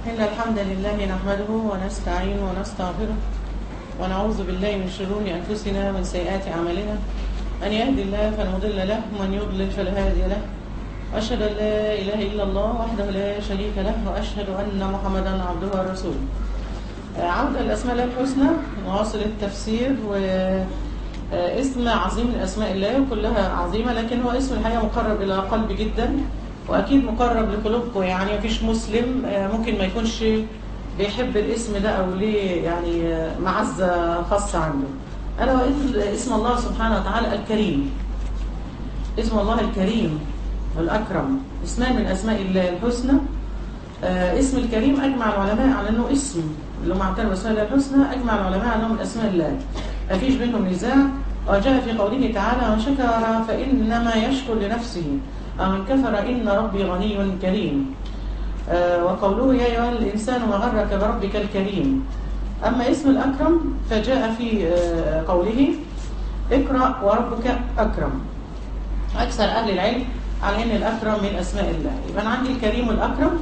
إن الحمد لله نحمده ونستعينه ونستغفره ونعوذ بالله من شرور أنفسنا ومن سيئات أعمالنا من يهدي الله فلا مضل له ومن يضلل فلا هادي له وأشهد أن لا إله إلا الله وحده لا شريك له وأشهد أن محمدا عبده ورسوله عودة الأسماء الله الحسنى نواصل التفسير واسم عظيم من أسماء الله كلها عظيمة لكن هو اسم الحقيقة مقرب إلى قلبي جدا وأكيد مقرب لقلوبكم يعني مفيش مسلم ممكن ما يكونش بيحب الاسم ده أو ليه يعني معزة خاصة عنده أنا وقيت اسم الله سبحانه وتعالى الكريم اسم الله الكريم والأكرم اسمان من أسماء الله الحسنى آه اسم الكريم أجمع العلماء على أنه اسم اللي هم عبتين بأسماء الله الحسنى أجمع العلماء على أنه من أسماء الله ما فيش بينهم نزاع وجاء في قوله تعالى من شكر فإنما يشكر لنفسه ومن كفر إن ربي غني كريم آه وقوله يا أيها الإنسان ما غرك بربك الكريم أما اسم الأكرم فجاء في آه قوله اقرأ وربك أكرم أكثر أهل العلم على أن الأكرم من أسماء الله يبقى أنا عندي الكريم والأكرم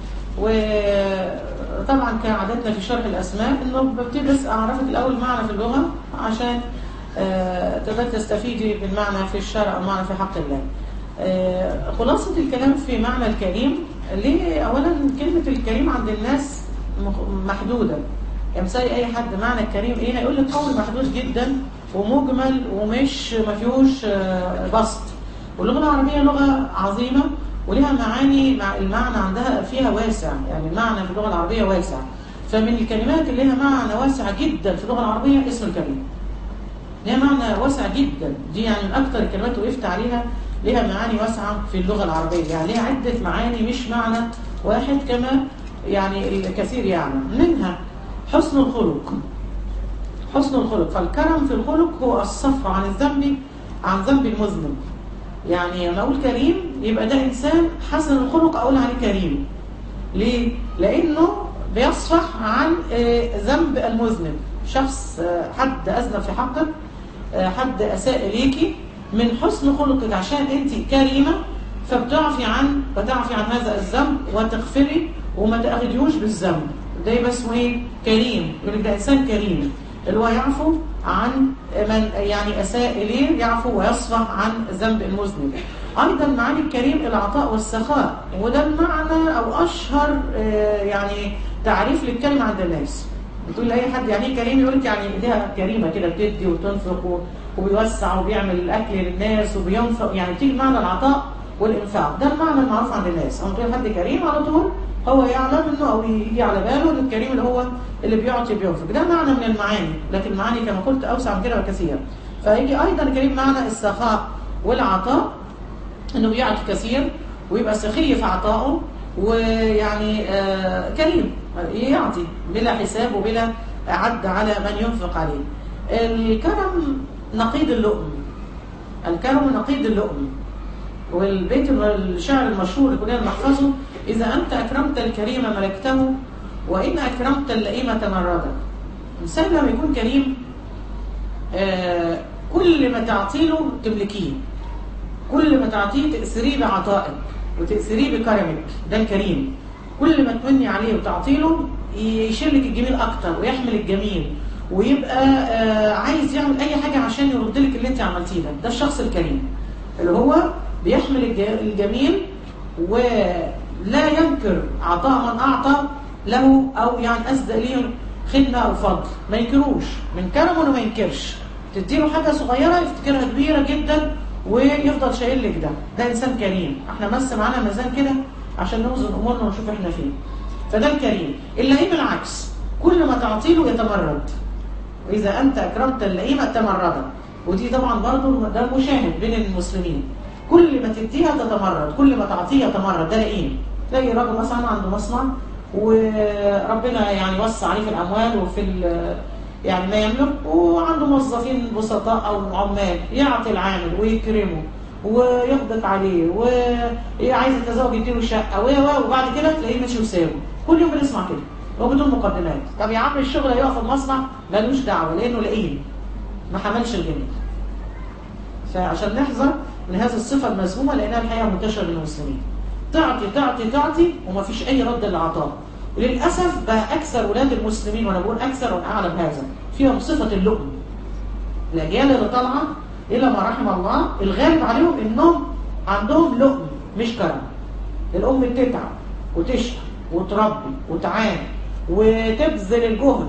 وطبعا كعادتنا في شرح الأسماء أنه ببتدي بس أعرفك الأول معنى في اللغة عشان تقدر تستفيدي بالمعنى في الشرع أو معنى في حق الله خلاصة الكلام في معنى الكريم ليه أولا كلمة الكريم عند الناس محدودة يعني مثال أي حد معنى الكريم إيه هيقول لك قول محدود جدا ومجمل ومش ما فيهوش بسط واللغة العربية لغة عظيمة ولها معاني مع المعنى عندها فيها واسع يعني المعنى في اللغة العربية واسع فمن الكلمات اللي لها معنى واسع جدا في اللغة العربية اسم الكريم لها معنى واسع جدا دي يعني من أكثر الكلمات وقفت عليها لها معاني واسعة في اللغة العربية يعني لها عدة معاني مش معنى واحد كما يعني الكثير يعني منها حسن الخلق حسن الخلق فالكرم في الخلق هو الصفح عن الذنب عن ذنب المذنب يعني لما اقول كريم يبقى ده انسان حسن الخلق اقول عليه كريم ليه لانه بيصفح عن ذنب المذنب شخص حد اذنب في حقك حد اساء اليكي من حسن خلقك عشان انت كريمه فبتعفي عن بتعفي عن هذا الذنب وتغفري وما تاخديوش بالذنب ده يبقى اسمه ايه كريم يقول ده انسان كريم اللي هو يعفو عن من يعني أساء إليه يعفو ويصفح عن ذنب المذنب أيضا معاني الكريم العطاء والسخاء وده المعنى أو أشهر يعني تعريف للكلمة عند الناس بتقول لأي حد يعني ايه كريم يقول لك يعني ايديها كريمة كده بتدي وتنفق وبيوسع وبيعمل الأكل للناس وبينفق يعني بتيجي معنى العطاء والإنفاق ده المعنى المعروف عند الناس أما تقول حد كريم على طول هو يعلم انه او يجي على باله ان الكريم اللي هو اللي بيعطي بينفق ده معنى من المعاني لكن المعاني كما قلت اوسع من كده بكثير فيجي ايضا الكريم معنى السخاء والعطاء انه بيعطي كثير ويبقى سخي في عطائه ويعني آه كريم يعطي بلا حساب وبلا عد على من ينفق عليه الكرم نقيض اللؤم الكرم نقيض اللؤم والبيت الشعر المشهور اللي كلنا بنحفظه إذا أنت أكرمت الكريم ملكته وإن أكرمت اللئيم تمردك الإنسان لما يكون كريم آه كل ما تعطيله تملكيه كل ما تعطيه تأثريه بعطائك وتأثريه بكرمك ده الكريم كل ما تمني عليه وتعطيله يشيل لك الجميل أكتر ويحمل الجميل ويبقى آه عايز يعمل أي حاجة عشان يرد لك اللي أنت عملتيه ده ده الشخص الكريم اللي هو بيحمل الجميل ولا ينكر عطاء من أعطى له أو يعني أسدى ليه خدمة أو فضل ما ينكروش من كرمه انه ما ينكرش تديله حاجة صغيرة يفتكرها كبيرة جدا ويفضل شايل لك ده ده إنسان كريم احنا بس معانا ميزان كده عشان نوزن أمورنا ونشوف احنا فين فده الكريم اللئيم العكس كل ما تعطيله يتمرد وإذا أنت أكرمت اللئيم تمردا ودي طبعا برضه ده مشاهد بين المسلمين كل ما تديها تتمرد كل ما تعطيها تتمرد ده لئيم تلاقي راجل مثلا عنده مصنع وربنا يعني وسع عليه في الاموال وفي يعني ما يملك وعنده موظفين بسطاء او عمال يعطي العامل ويكرمه ويغدق عليه وعايز يتزوج يديله شقه وبعد كده تلاقيه ماشي وساوي كل يوم بنسمع كده وبدون مقدمات طب يا عم الشغل هيقف في المصنع ملوش دعوه لانه لئيم ما حملش الجميل فعشان نحذر من هذه الصفة المذمومة لأنها الحقيقة منتشرة بين المسلمين تعطي تعطي تعطي وما فيش أي رد للعطاء للاسف بقى اكثر اولاد المسلمين وانا بقول اكثر وانا اعلم هذا فيهم صفه اللؤم الاجيال اللي طالعه الا ما رحم الله الغالب عليهم انهم عندهم لؤم مش كرم الام بتتعب وتشقى وتربي وتعاني وتبذل الجهد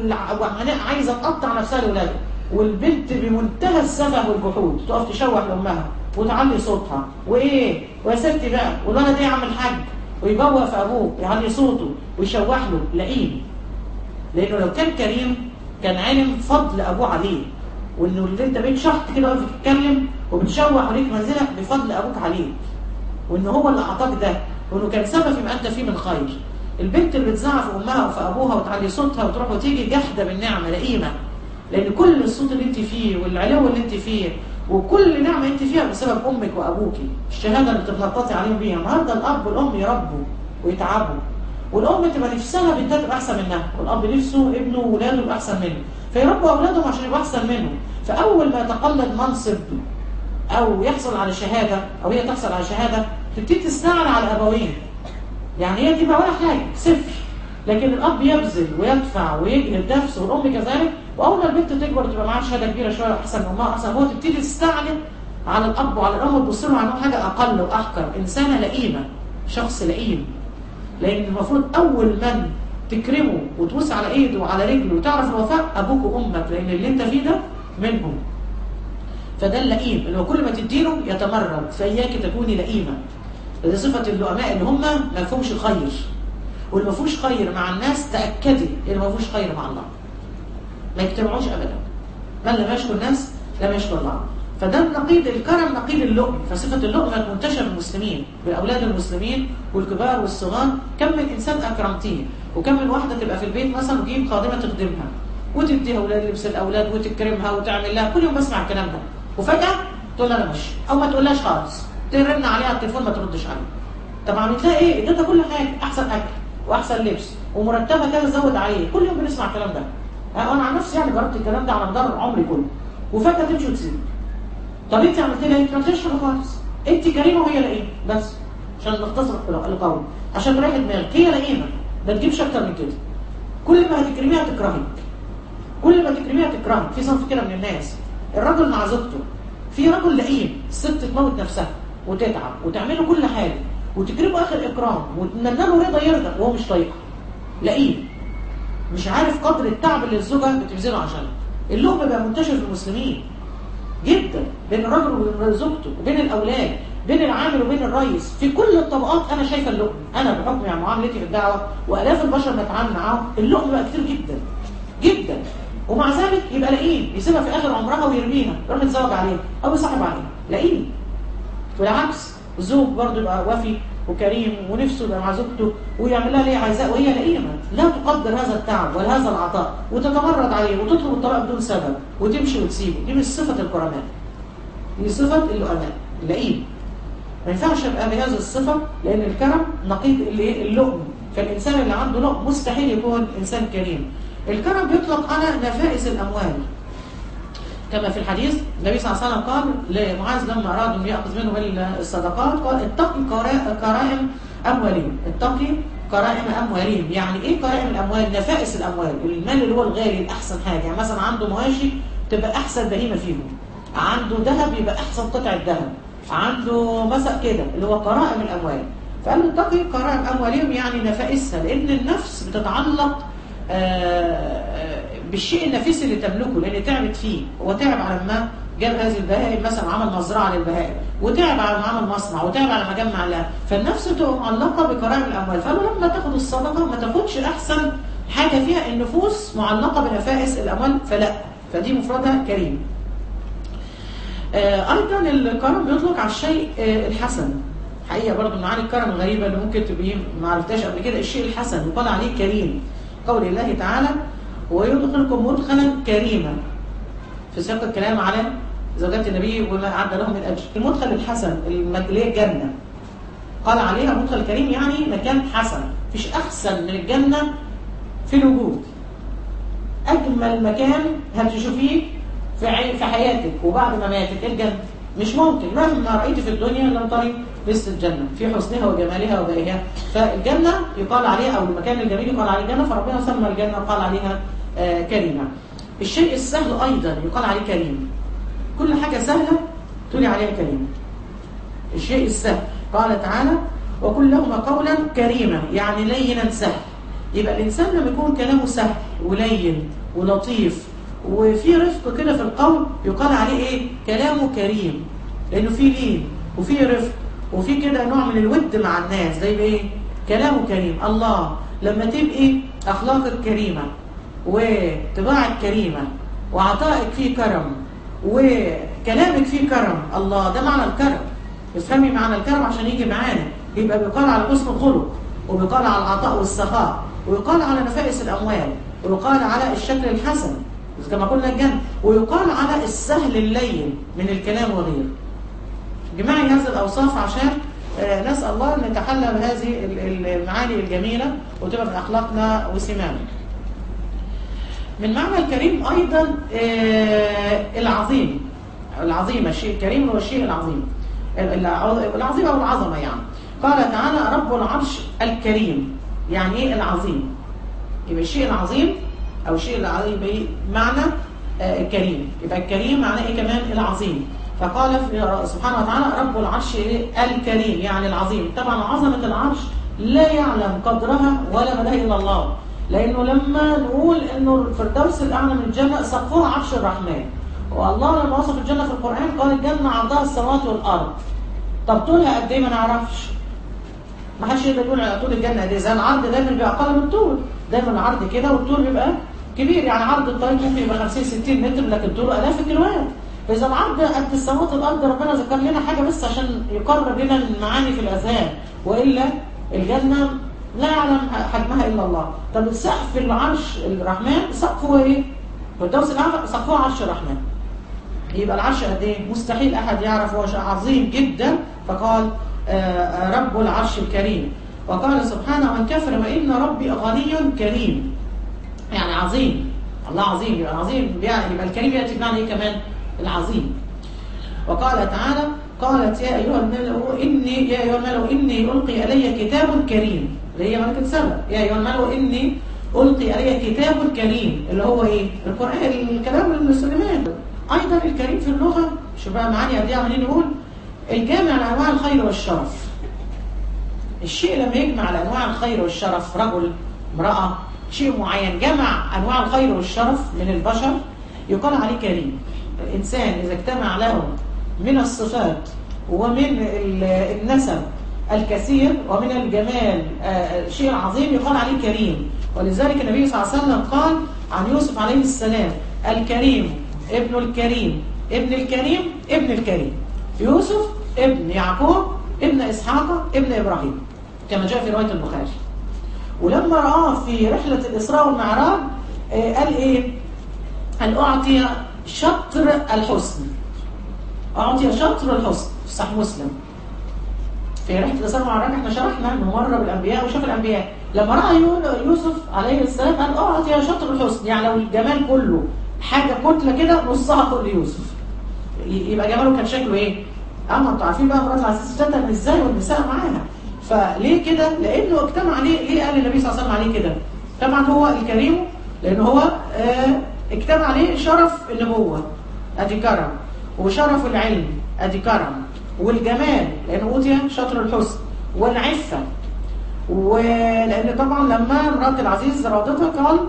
وعايزه تقطع نفسها لاولادها والبنت بمنتهى السفه والجحود تقف تشوح لامها وتعلي صوتها وايه ويا ستي بقى والولد ايه يا عم الحاج ويبوق في ابوه يعلي صوته ويشوح له لئيم لانه لو كان كريم كان علم فضل ابوه عليه وانه اللي انت بقيت شحط كده واقف تتكلم وبتشوح عليك منزلك بفضل ابوك عليه وان هو اللي اعطاك ده وانه كان سبب فيما انت فيه من خير البنت اللي بتزعق في امها وفي ابوها وتعلي صوتها وتروح وتيجي جحده بالنعمه لئيمه لان كل الصوت اللي انت فيه والعلو اللي انت فيه وكل نعمه انت فيها بسبب امك وابوكي الشهاده اللي بتتنططي عليهم بيها النهارده الاب والام يربوا ويتعبوا والام تبقى نفسها بنتها تبقى احسن منها والاب نفسه ابنه وولاده يبقى احسن منه فيربوا اولادهم عشان يبقوا احسن منهم فاول ما يتقلد منصب او يحصل على شهاده او هي تحصل على شهاده تبتدي تستعن على ابوين يعني هي دي بقى ولا حاجه صفر لكن الاب يبذل ويدفع ويجهد نفسه والام كذلك واول ما البنت تكبر تبقى معاها شهاده كبيره شويه احسن من امها احسن هو تبتدي تستعلن على الاب وعلى الام وتبص له على حاجه اقل واحقر انسانه لئيمه شخص لئيم لان المفروض اول من تكرمه وتبوس على ايده وعلى رجله وتعرف الوفاء ابوك وامك لان اللي انت فيه ده منهم فده اللئيم اللي هو كل ما تديله يتمرد فاياك تكوني لئيمه دي صفه اللؤماء اللي هم ما فيهمش خير واللي ما فيهوش خير مع الناس تاكدي اللي ما فيهوش خير مع الله ما يجتمعوش ابدا من لم يشكر الناس لم يشكر الله فده نقيض الكرم نقيض اللؤم فصفه اللؤم كانت منتشره في المسلمين بالاولاد المسلمين والكبار والصغار كم من انسان اكرمتيه وكم من واحده تبقى في البيت مثلا وتجيب خادمه تخدمها وتديها اولاد لبس الاولاد وتكرمها وتعمل لها كل يوم بسمع الكلام ده وفجاه تقول انا مش او ما تقولهاش خالص ترن عليها على التليفون ما تردش عليه طب عملت لها ايه اديتها كل حاجه احسن اكل واحسن لبس ومرتبها كده زود عليه كل يوم بنسمع الكلام ده انا عن نفسي يعني جربت الكلام ده على مدار عمري كله وفجاه تمشي وتسيب طب انت عملت لها ايه؟ ما عملتش حاجه خالص انت كريمه وهي لئيمه بس عشان نختصر القول عشان تريح دماغك هي لئيمه ما تجيبش اكتر من كده كل ما هتكرميها تكرهك كل ما تكرميها تكرهك في صنف كده من الناس الرجل مع زوجته في رجل لئيم الست تموت نفسها وتتعب وتعمل له كل حاجه وتكرمه اخر اكرام وتتمنى له رضا يرضى وهو مش طايقها لئيم مش عارف قدر التعب اللي الزوجه بتبذله عشانه اللقمه بقى منتشر في المسلمين جدا بين الرجل وبين زوجته وبين الاولاد بين العامل وبين الرئيس في كل الطبقات انا شايفه اللقمه انا بحكم يعني معاملتي في الدعوه والاف البشر بتعامل معاهم اللقمه بقى كتير جدا جدا ومع ذلك يبقى لئيم يسيبها في اخر عمرها ويرميها يروح يتزوج عليها او يصاحب عليها لئيم والعكس الزوج برضه يبقى وفي وكريم ونفسه يبقى مع زوجته ويعمل لها ليه عايزاه وهي لئيمه لا تقدر هذا التعب ولا هذا العطاء وتتمرد عليه وتطلب الطلاق بدون سبب وتمشي وتسيبه دي مش صفه الكرماء دي صفه اللؤماء اللئيم ما ينفعش ابقى بهذه الصفه لان الكرم نقيض اللؤم فالانسان اللي عنده لؤم مستحيل يكون انسان كريم الكرم بيطلق على نفائس الاموال كما في الحديث النبي صلى الله عليه وسلم قال لمعاذ لما اراد ان ياخذ منه الصدقات قال اتقي كرائم اموالهم اتقي كرائم اموالهم يعني ايه كرائم الاموال نفائس الاموال المال اللي هو الغالي الاحسن حاجه يعني مثلا عنده مواشي تبقى احسن بهيمه فيهم عنده ذهب يبقى احسن قطعه ذهب عنده مثلا كده اللي هو كرائم الاموال فقال له اتقي كرائم اموالهم يعني نفائسها لان النفس بتتعلق بالشيء النفيس اللي تملكه لان تعبت فيه هو تعب على ما جاب هذه البهائم مثلا عمل مزرعه للبهائم وتعب على ما عمل مصنع وتعب على ما جمع لها فالنفس بتبقى معلقه بكرائم الاموال فقالوا لما تاخد الصدقه ما تاخدش احسن حاجه فيها النفوس معلقه بنفائس الاموال فلا فدي مفردها كريم آه ايضا الكرم بيطلق على الشيء آه الحسن حقيقه برضه من معاني الكرم الغريبه اللي ممكن تبقي ما عرفتهاش قبل كده الشيء الحسن يقال عليه كريم قول الله تعالى ويدخلكم مدخلا كريما في سياق الكلام على زوجات النبي وما أعد لهم من أجر المدخل الحسن اللي هي الجنة قال عليها مدخل كريم يعني مكان حسن مفيش أحسن من الجنة في الوجود أجمل مكان هتشوفيه في في حياتك وبعد مماتك الجنة مش ممكن مهما رأيت في الدنيا لم تري مثل الجنة في حسنها وجمالها وبهائها فالجنة يقال عليها أو المكان الجميل يقال عليه جنة فربنا سمى الجنة وقال عليها آه كريمة الشيء السهل أيضا يقال عليه كريم كل حاجة سهلة تقولي عليها كريم الشيء السهل قال تعالى وكلهما قولا كريما يعني لينا سهل يبقى الإنسان لما يكون كلامه سهل ولين ولطيف وفي رفق كده في القول يقال عليه ايه كلامه كريم لانه في لين وفي رفق وفي كده نوع من الود مع الناس زي ايه كلامه كريم الله لما تبقي اخلاقك كريمه وطباعك كريمه وعطائك فيه كرم وكلامك فيه كرم الله ده معنى الكرم افهمي معنى الكرم عشان يجي معانا يبقى بيقال على حسن الخلق وبيقال على العطاء والسخاء ويقال على نفائس الاموال ويقال على الشكل الحسن كما قلنا الجنة ويقال على السهل اللين من الكلام وغيره جماعي هذه الأوصاف عشان نسأل الله أن نتحلى بهذه المعاني الجميلة وتبقى من أخلاقنا وسمامنا من معنى الكريم أيضا العظيم العظيم الشيء الكريم هو الشيء العظيم العظيم أو العظمة يعني قال تعالى رب العرش الكريم يعني إيه العظيم يبقى الشيء العظيم او الشيء العظيم معنى آه الكريم يبقى الكريم معناه ايه كمان العظيم فقال سبحانه وتعالى رب العرش الكريم يعني العظيم طبعا عظمه العرش لا يعلم قدرها ولا مداه الا الله لانه لما نقول انه الفردوس الاعلى من الجنه سقفها عرش الرحمن والله لما وصف الجنه في القران قال الجنه عرضها السماوات والارض طب طولها قد ايه ما نعرفش ما حدش يقدر يقول طول الجنه قد ايه زي العرض دايما بيبقى اقل من الطول دايما العرض كده والطول بيبقى كبير يعني عرض الطريق ممكن يبقى 50 60 متر لكن طوله الاف الكيلوات فاذا العرض قد السماوات والارض ربنا ذكر لنا حاجه بس عشان يقرب لنا المعاني في الاذهان والا الجنه لا يعلم حجمها الا الله طب السقف العرش الرحمن سقفه ايه؟ والدوس الاعلى سقفه عرش الرحمن يبقى العرش قد ايه؟ مستحيل احد يعرف هو عظيم جدا فقال آه رب العرش الكريم وقال سبحانه من كفر وان ربي غني كريم يعني عظيم الله عظيم يبقى عظيم يعني يبقى الكريم ياتي بمعنى ايه كمان العظيم وقال تعالى قالت يا ايها الملأ اني يا ايها الملأ اني القي الي كتاب كريم اللي هي ملكه سبا يا ايها الملأ اني القي الي كتاب كريم اللي هو ايه القران الكلام للمسلمين ايضا الكريم في اللغه شو بقى معاني قد ايه عمالين نقول الجامع لانواع الخير والشرف الشيء لما يجمع لانواع الخير والشرف رجل امراه شيء معين جمع انواع الخير والشرف من البشر يقال عليه كريم الانسان اذا اجتمع له من الصفات ومن النسب الكثير ومن الجمال شيء عظيم يقال عليه كريم ولذلك النبي صلى الله عليه وسلم قال عن يوسف عليه السلام الكريم ابن الكريم ابن الكريم ابن الكريم يوسف ابن يعقوب ابن اسحاق ابن ابراهيم كما جاء في روايه البخاري ولما رآه في رحلة الإسراء والمعراج آه قال إيه؟ قال أعطي شطر الحسن أعطي شطر الحسن في صحيح مسلم في رحلة الإسراء والمعراج احنا شرحنا إنه مر بالأنبياء وشاف الأنبياء لما رأى يوسف عليه السلام قال أعطي شطر الحسن يعني لو الجمال كله حاجة كتلة كده نصها كل يوسف يبقى جماله كان شكله إيه؟ أما أنتوا عارفين بقى مرات العزيز تتم إزاي والنساء معاها فليه كده؟ لأنه اجتمع عليه ليه قال النبي صلى الله عليه وسلم عليه كده؟ طبعا هو الكريم لأن هو اه اجتمع عليه شرف النبوة أدي كرم وشرف العلم أدي كرم والجمال لأنه أوتي شطر الحسن والعفة ولأن طبعا لما مرات العزيز راضتها قال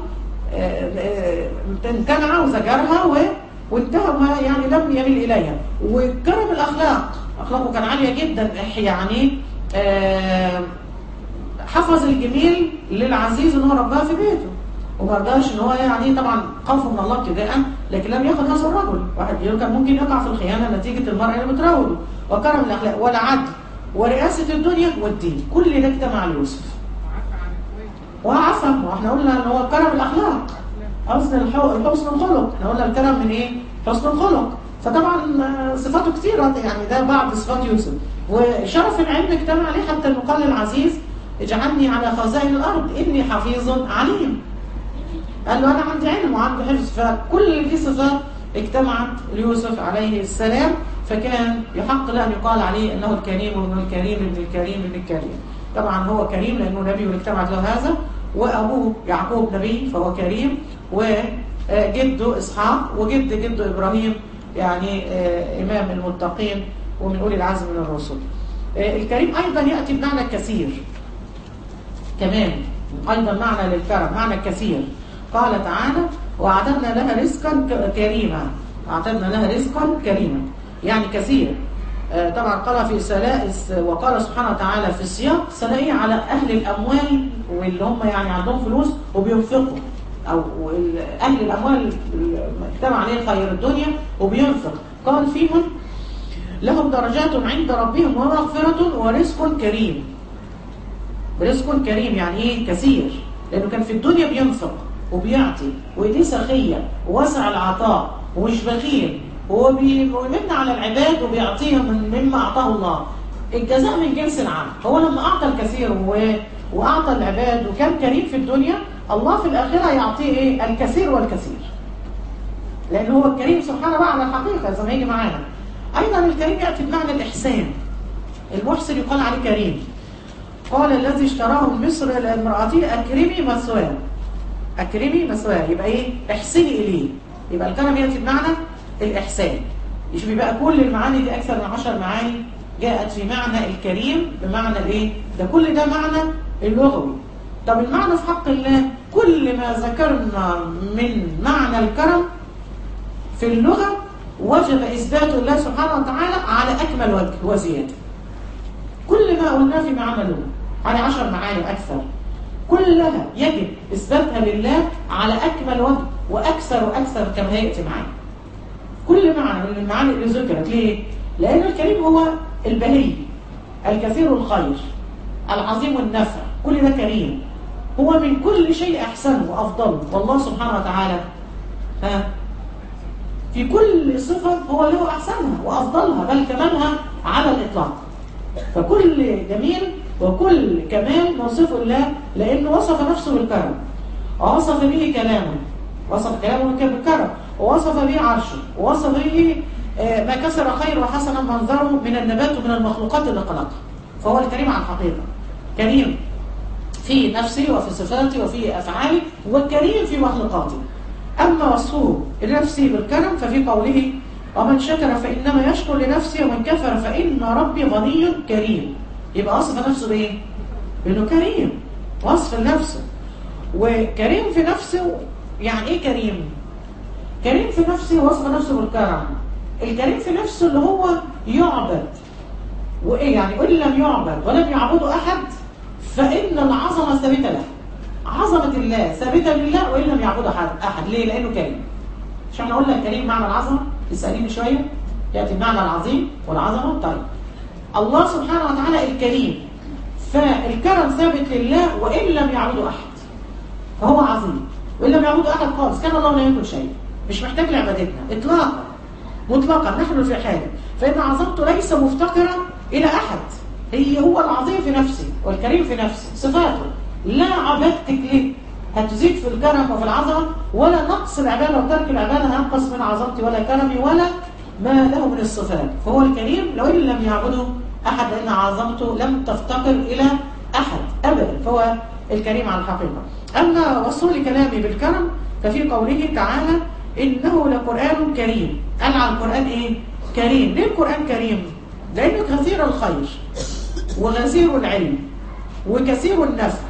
امتنع وزجرها و وانتهى ما يعني لم يميل إليها وكرم الأخلاق أخلاقه كان عالية جدا يعني آه حفظ الجميل للعزيز ان هو رباه في بيته وما رضاش ان هو يعني طبعا خوفه من الله ابتداء لكن لم ياخذ هذا الرجل واحد كان ممكن يقع في الخيانه نتيجه المراه اللي بتراوده وكرم الاخلاق والعدل ورئاسه الدنيا والدين كل ده اجتمع ليوسف وعفى واحنا قلنا ان هو كرم الاخلاق حسن حسن الخلق احنا قلنا الكرم من ايه؟ حسن الخلق فطبعا صفاته كثيره يعني ده بعض صفات يوسف وشرف العلم اجتمع عليه حتى انه قال العزيز اجعلني على خزائن الارض اني حفيظ عليم قال له انا عندي علم وعندي حفظ فكل دي صفات اجتمعت ليوسف عليه السلام فكان يحق له أن يقال عليه أنه الكريم وابن الكريم ابن الكريم ابن الكريم طبعا هو كريم لأنه نبي واجتمعت له هذا وأبوه يعقوب نبي فهو كريم وجده إسحاق وجد جده إبراهيم يعني إمام المتقين ومن أولي العزم من الرسل الكريم أيضا يأتي بمعنى كثير كمان أيضا معنى للكرم معنى كثير قال تعالى وأعتدنا لها رزقا كريما أعتدنا لها رزقا كريما يعني كثير طبعا قال في سلائس وقال سبحانه وتعالى في السياق سنائي على أهل الأموال واللي هم يعني عندهم فلوس وبينفقوا أو أهل الأموال اجتمع عليه خير الدنيا وبينفق قال فيهم لهم درجات عند ربهم ومغفرة ورزق كريم رزق كريم يعني ايه كثير لأنه كان في الدنيا بينفق وبيعطي وإيديه سخية ووسع العطاء ومش بخيل وبيمن على العباد وبيعطيهم من مما أعطاه الله الجزاء من جنس العمل هو لما أعطى الكثير وأعطى العباد وكان كريم في الدنيا الله في الآخرة يعطيه إيه؟ الكثير والكثير لأنه هو الكريم سبحانه بقى على الحقيقة زي ما يجي معانا أيضا الكريم يأتي بمعنى الإحسان المحسن يقال عليه كريم قال الذي اشتراه من مصر لامرأته أكرمي مثواه أكرمي مثواه يبقى إيه احسني إليه يبقى الكرم يأتي بمعنى الإحسان يشوفي بقى كل المعاني دي أكثر من عشر معاني جاءت في معنى الكريم بمعنى الإيه ده كل ده معنى اللغوي طب المعنى في حق الله كل ما ذكرنا من معنى الكرم في اللغة وجب إثبات الله سبحانه وتعالى على أكمل وجه وزيادة كل ما قلناه في معنى اللغة على عشر معاني أكثر كلها يجب إثباتها لله على أكمل وجه وأكثر وأكثر كما هيأتي معانا كل معنى من المعاني اللي ذكرت ليه؟ لأن الكريم هو البهي الكثير الخير العظيم النفع كل ده كريم هو من كل شيء أحسن وأفضل والله سبحانه وتعالى ها في كل صفة هو له أحسنها وأفضلها بل كمالها على الإطلاق فكل جميل وكل كمال موصف الله لأنه وصف نفسه بالكرم ووصف به كلامه وصف كلامه بالكرم ووصف به عرشه ووصف به ما كسر خير وحسن منظره من النبات ومن المخلوقات اللي خلقها فهو الكريم على الحقيقة كريم في نفسه وفي صفاته وفي أفعاله والكريم في مخلوقاته أما وصفه لنفسه بالكرم ففي قوله ومن شكر فإنما يشكر لنفسه ومن كفر فإن ربي غني كريم يبقى وصف نفسه بإيه؟ بأنه كريم وصف لنفسه وكريم في نفسه يعني إيه كريم؟ كريم في نفسه وصف نفسه بالكرم الكريم في نفسه اللي هو يعبد وإيه يعني وإن لم يعبد ولم يعبده أحد فإن العظمة ثابتة له عظمة الله ثابتة لله وإن لم يعبده أحد أحد ليه؟ لأنه كريم مش احنا قلنا الكريم معنى العظمة تسأليني شوية يأتي بمعنى العظيم والعظمة طيب الله سبحانه وتعالى الكريم فالكرم ثابت لله وإن لم يعبده أحد فهو عظيم وإن لم يعبده أحد خالص كان الله لا يملك شيء مش محتاج لعبادتنا إطلاقا مطلقا نحن في حاجة فإن عظمته ليس مفتقرا إلى أحد هي هو العظيم في نفسه والكريم في نفسه صفاته لا عبادتك ليه هتزيد في الكرم وفي العظمة ولا نقص العبادة وترك العبادة هينقص من عظمتي ولا كرمي ولا ما له من الصفات فهو الكريم لو إن لم يعبده أحد لأن عظمته لم تفتقر إلى أحد أبدا فهو الكريم على الحقيقة أما وصول كلامي بالكرم ففي قوله تعالى إنه لقرآن كريم قال على القرآن إيه؟ كريم ليه القرآن كريم؟ لأنه كثير الخير وغزير العلم وكثير النفع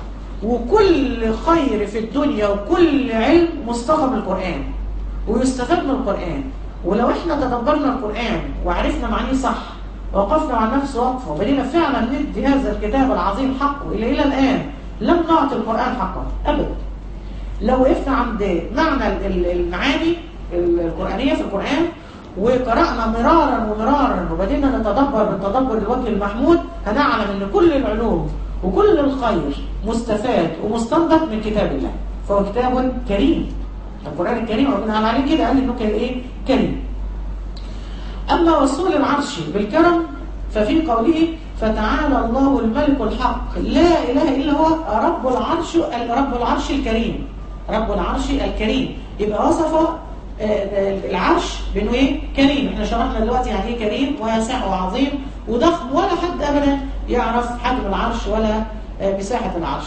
وكل خير في الدنيا وكل علم مصطفى من القرآن ويستفاد من القرآن ولو احنا تدبرنا القرآن وعرفنا معانيه صح وقفنا على نفس وقفه وبدينا فعلا ندي هذا الكتاب العظيم حقه إلى إلى الآن لم نعطي القرآن حقه أبدا لو وقفنا عند معنى المعاني القرآنية في القرآن وقرأنا مرارا ومرارا وبدينا نتدبر بالتدبر الوجه المحمود هنعلم ان كل العلوم وكل الخير مستفاد ومستنبط من كتاب الله فهو كتاب كريم القرآن الكريم ربنا قال عليه كده قال انه كان ايه كريم اما وصول العرش بالكرم ففي قوله فتعالى الله الملك الحق لا اله الا هو رب العرش رب العرش الكريم رب العرش الكريم يبقى وصف آه، العرش بانه ايه كريم احنا شرحنا دلوقتي يعني ايه كريم واسع وعظيم وضخم ولا حد ابدا يعرف حجم العرش ولا آه، مساحه العرش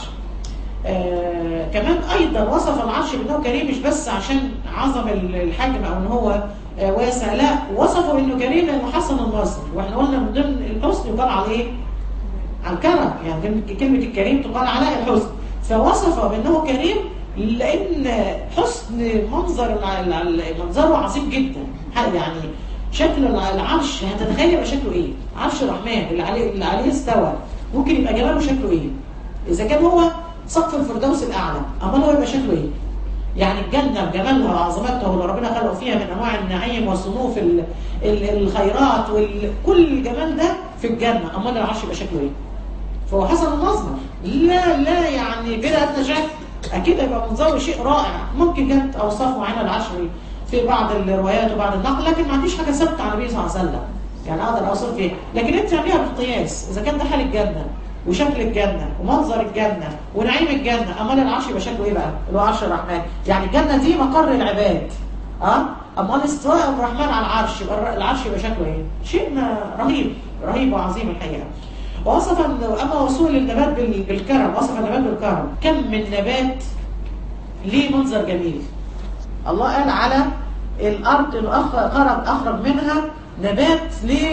آه كمان ايضا وصف العرش بانه كريم مش بس عشان عظم الحجم او ان هو آه واسع لا وصفه بانه كريم لانه حسن النظر واحنا قلنا من ضمن الحسن يقال عليه على الكرم يعني ضمن كلمه الكريم تقال على الحسن فوصفه بانه كريم لان حسن منظر الع- الع- منظره عظيم جدا يعني شكل الع- العرش هتتخيل يبقى شكله ايه عرش الرحمن اللي عليه اللي عليه استوى ممكن يبقى جماله شكله ايه اذا كان هو سقف الفردوس الاعلى امال هو يبقى شكله ايه يعني الجنة بجمالها وعظمتها واللي ربنا خلقه فيها من أنواع النعيم والصنوف ال- ال- الخيرات وكل الجمال ده في الجنة أمال العرش يبقى شكله إيه؟ فهو حسن المظهر لا لا يعني بلا أدنى شك أكيد هيبقى منظره شيء رائع ممكن جت أوصاف معينة العرش في بعض الروايات وبعض النقل لكن ما عنديش حاجة ثابتة عن النبي صلى الله عليه وسلم يعني أقدر أوصف فيها لكن أنت اعمليها بالقياس إذا كان ده حال الجنة وشكل الجنة ومنظر الجنة ونعيم الجنة أمال العرش يبقى شكله إيه بقى؟ اللي هو عرش الرحمن يعني الجنة دي مقر العباد أه؟ أمال استواء الرحمن على العرش يبقى العرش يبقى شكله إيه؟ شيء ما- رهيب رهيب وعظيم الحقيقة ووصف ال- أما وصول النبات بال- بالكرم وصف النبات بالكرم كم من نبات ليه منظر جميل الله قال على الأرض إنه أخ- خرج أخرج منها نبات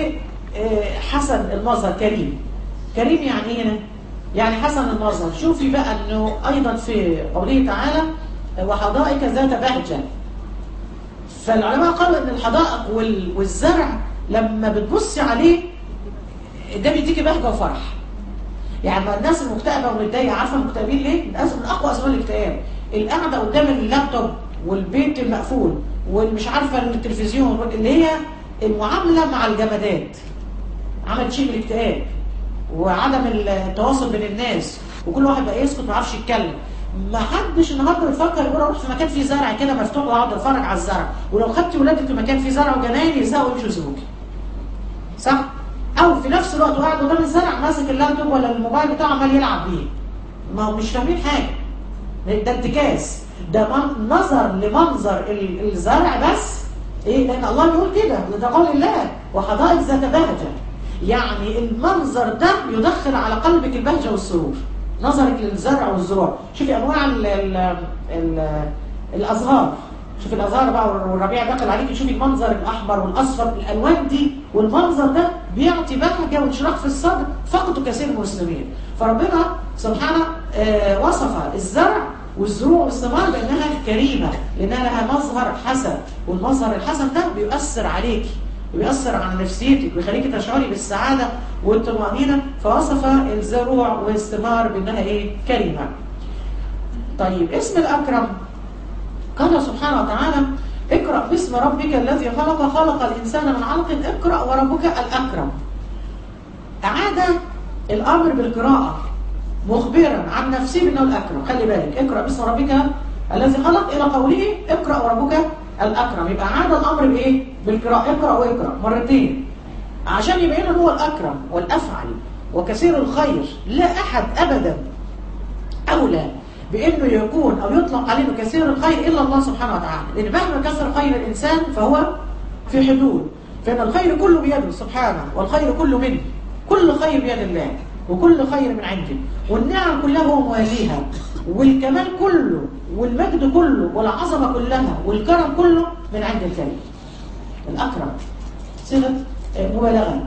لحسن المظهر كريم كريم يعني ايه هنا؟ يعني حسن المظهر شوفي بقى انه ايضا في قوله تعالى وحدائق ذات بهجه فالعلماء قالوا ان الحدائق وال- والزرع لما بتبصي عليه ده بيديكي بهجه وفرح يعني ما الناس المكتئبه والمتضايقه عارفه المكتئبين ليه؟ من أس- من اقوى اسباب الاكتئاب القعده قدام اللابتوب والبيت المقفول والمش عارفه التلفزيون اللي هي المعامله مع الجمادات عملت شيء من الاكتئاب وعدم التواصل بين الناس وكل واحد بقى يسكت ما يعرفش يتكلم ما حدش النهارده بيفكر يقول اروح في مكان فيه زرع كده مفتوح واقعد اتفرج على الزرع ولو خدت ولادك في مكان فيه زرع وجناين يزهقوا ويمشوا يسيبوكي صح او في نفس الوقت وقاعد قدام الزرع ماسك اللابتوب ولا الموبايل بتاعه عمال يلعب بيه ما هو مش فاهمين حاجه ده انتكاس ده من- نظر لمنظر ال- الزرع بس ايه لان الله بيقول كده ده قول الله وحدائق ذات بهجه يعني المنظر ده يدخل على قلبك البهجه والسرور نظرك للزرع والزروع شوفي انواع ال ال ال الازهار شوفي الازهار بقى والربيع دخل عليك شوفي المنظر الاحمر والاصفر الالوان دي والمنظر ده بيعطي بهجه وانشراح في الصدر فقده كثير من المسلمين فربنا سبحانه آه، وصف الزرع والزروع والثمار بانها كريمه لانها لها مظهر حسن والمظهر الحسن ده بيؤثر عليكي بيأثر على نفسيتك ويخليك تشعري بالسعادة والطمأنينة فوصف الزروع والثمار بأنها إيه؟ كريمة. طيب اسم الأكرم قال سبحانه وتعالى اقرأ باسم ربك الذي خلق خلق الإنسان من علق اقرأ وربك الأكرم. أعاد الأمر بالقراءة مخبرا عن نفسه بأنه الأكرم خلي بالك اقرأ باسم ربك الذي خلق إلى قوله اقرأ وربك الأكرم يبقى عاد الأمر بإيه؟ بالقراءة اقرأ واقرأ مرتين عشان يبين إن هو الأكرم والأفعل وكثير الخير لا أحد أبدا أولى بأنه يكون أو يطلق عليه إنه كثير الخير إلا الله سبحانه وتعالى لأن مهما كثر خير الإنسان فهو في حدود فإن الخير كله بيده سبحانه والخير كله منه كل خير بيد الله وكل خير من عنده والنعم كلها هو مواليها والكمال كله والمجد كله والعظمة كلها والكرم كله من عند الكريم الأكرم صيغة آه، مبالغة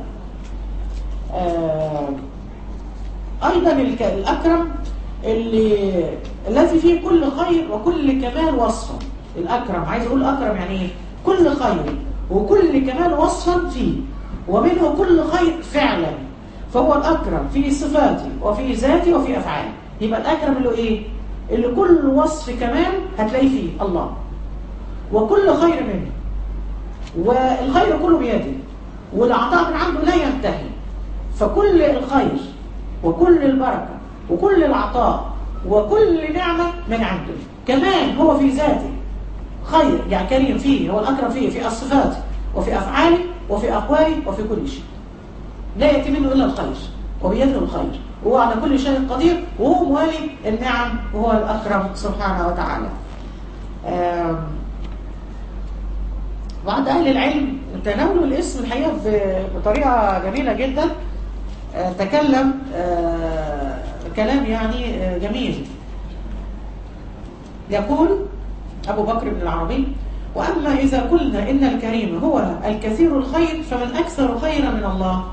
آه، أيضا الك- الأكرم اللي الذي فيه كل خير وكل كمال وصفا الأكرم عايز أقول أكرم يعني إيه؟ كل خير وكل كمال وصفا فيه ومنه كل خير فعلا فهو الأكرم في صفاته وفي ذاته وفي أفعاله يبقى الأكرم اللي هو إيه؟ اللي كل وصف كمال هتلاقيه فيه الله وكل خير منه والخير كله بيده والعطاء من عنده لا ينتهي فكل الخير وكل البركة وكل العطاء وكل نعمة من عنده كمان هو في ذاته خير يعني كريم فيه هو الأكرم فيه في الصفات وفي أفعاله وفي أقواله وفي كل شيء لا يأتي منه إلا الخير وبيده الخير وهو على كل شيء قدير وهو موالي النعم وهو الأكرم سبحانه وتعالى آم، بعض أهل العلم تناولوا الاسم الحقيقة بطريقة جميلة جدا تكلم كلام يعني جميل يقول أبو بكر بن العربي وأما إذا قلنا إن الكريم هو الكثير الخير فمن أكثر خيرا من الله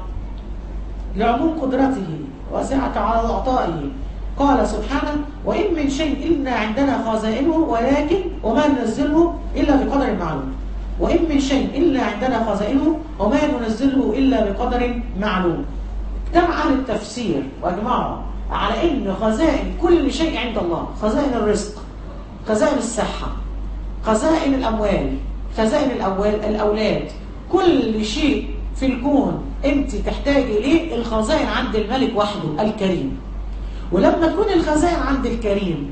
لعموم قدرته وسعة عطائه قال سبحانه وإن من شيء إلا عندنا خزائنه ولكن وما ننزله إلا بقدر معلوم وإن من شيء إلا عندنا خزائنه وما ننزله إلا بقدر معلوم اجتمع التفسير واجمعوا على ان خزائن كل شيء عند الله خزائن الرزق خزائن الصحة خزائن الأموال خزائن الأول الأولاد كل شيء في الكون انت تحتاجي اليه الخزائن عند الملك وحده الكريم ولما تكون الخزائن عند الكريم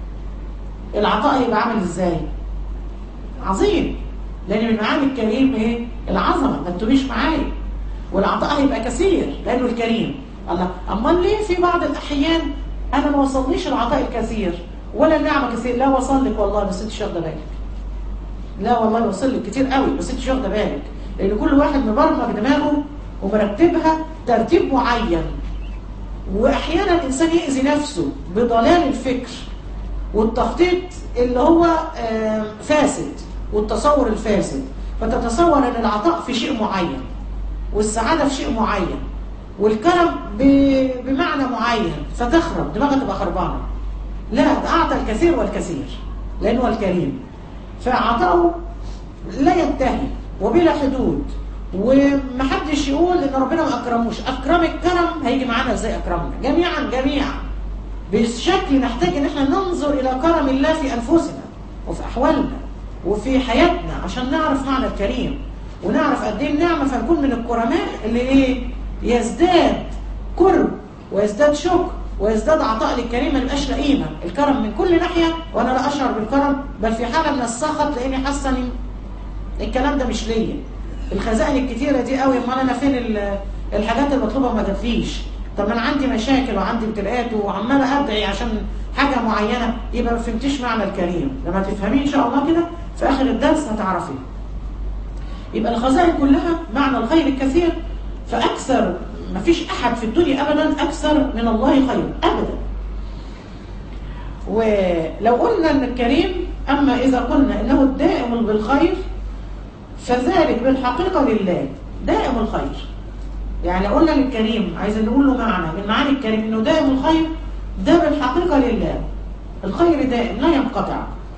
العطاء يبقى عامل ازاي عظيم لان من معاني الكريم ايه العظمه ما تتوبيش معايا والعطاء هيبقى كثير لانه الكريم الله امال ليه في بعض الاحيان انا ما وصلنيش العطاء الكثير ولا النعمه كثير لا وصل لك والله بس انت مش واخده بالك لا والله وصل لك كتير قوي بس انت مش واخده بالك لان كل واحد مبرمج دماغه ومرتبها ترتيب معين واحيانا الانسان يأذي نفسه بضلال الفكر والتخطيط اللي هو فاسد والتصور الفاسد فتتصور ان العطاء في شيء معين والسعادة في شيء معين والكرم بمعنى معين فتخرب دماغها تبقى خربانة لا ده أعطى الكثير والكثير لأنه الكريم فعطاؤه لا ينتهي وبلا حدود ومحدش يقول ان ربنا ما اكرموش اكرمك كرم هيجي معانا ازاي اكرمنا جميعا جميعا بالشكل نحتاج ان احنا ننظر الى كرم الله في انفسنا وفي احوالنا وفي حياتنا عشان نعرف معنى الكريم ونعرف قد ايه النعمه فنكون من الكرماء اللي ايه يزداد قرب ويزداد شكر ويزداد عطاء للكريم ما يبقاش قيمه الكرم من كل ناحيه وانا لا اشعر بالكرم بل في حاله من السخط لاني حاسه ان الكلام ده مش ليا الخزائن الكتيره دي قوي امال انا فين الحاجات المطلوبه ما جاتليش طب انا عندي مشاكل وعندي ابتلاءات وعماله ادعي عشان حاجه معينه يبقى ما فهمتيش معنى الكريم لما تفهميه ان شاء الله كده في اخر الدرس هتعرفيه يبقى الخزائن كلها معنى الخير الكثير فاكثر ما فيش احد في الدنيا ابدا اكثر من الله خير ابدا ولو قلنا ان الكريم اما اذا قلنا انه الدائم بالخير فذلك بالحقيقه لله دائم الخير يعني قلنا للكريم عايزين نقول له معنى من معاني الكريم انه دائم الخير ده بالحقيقه لله الخير دائم لا ينقطع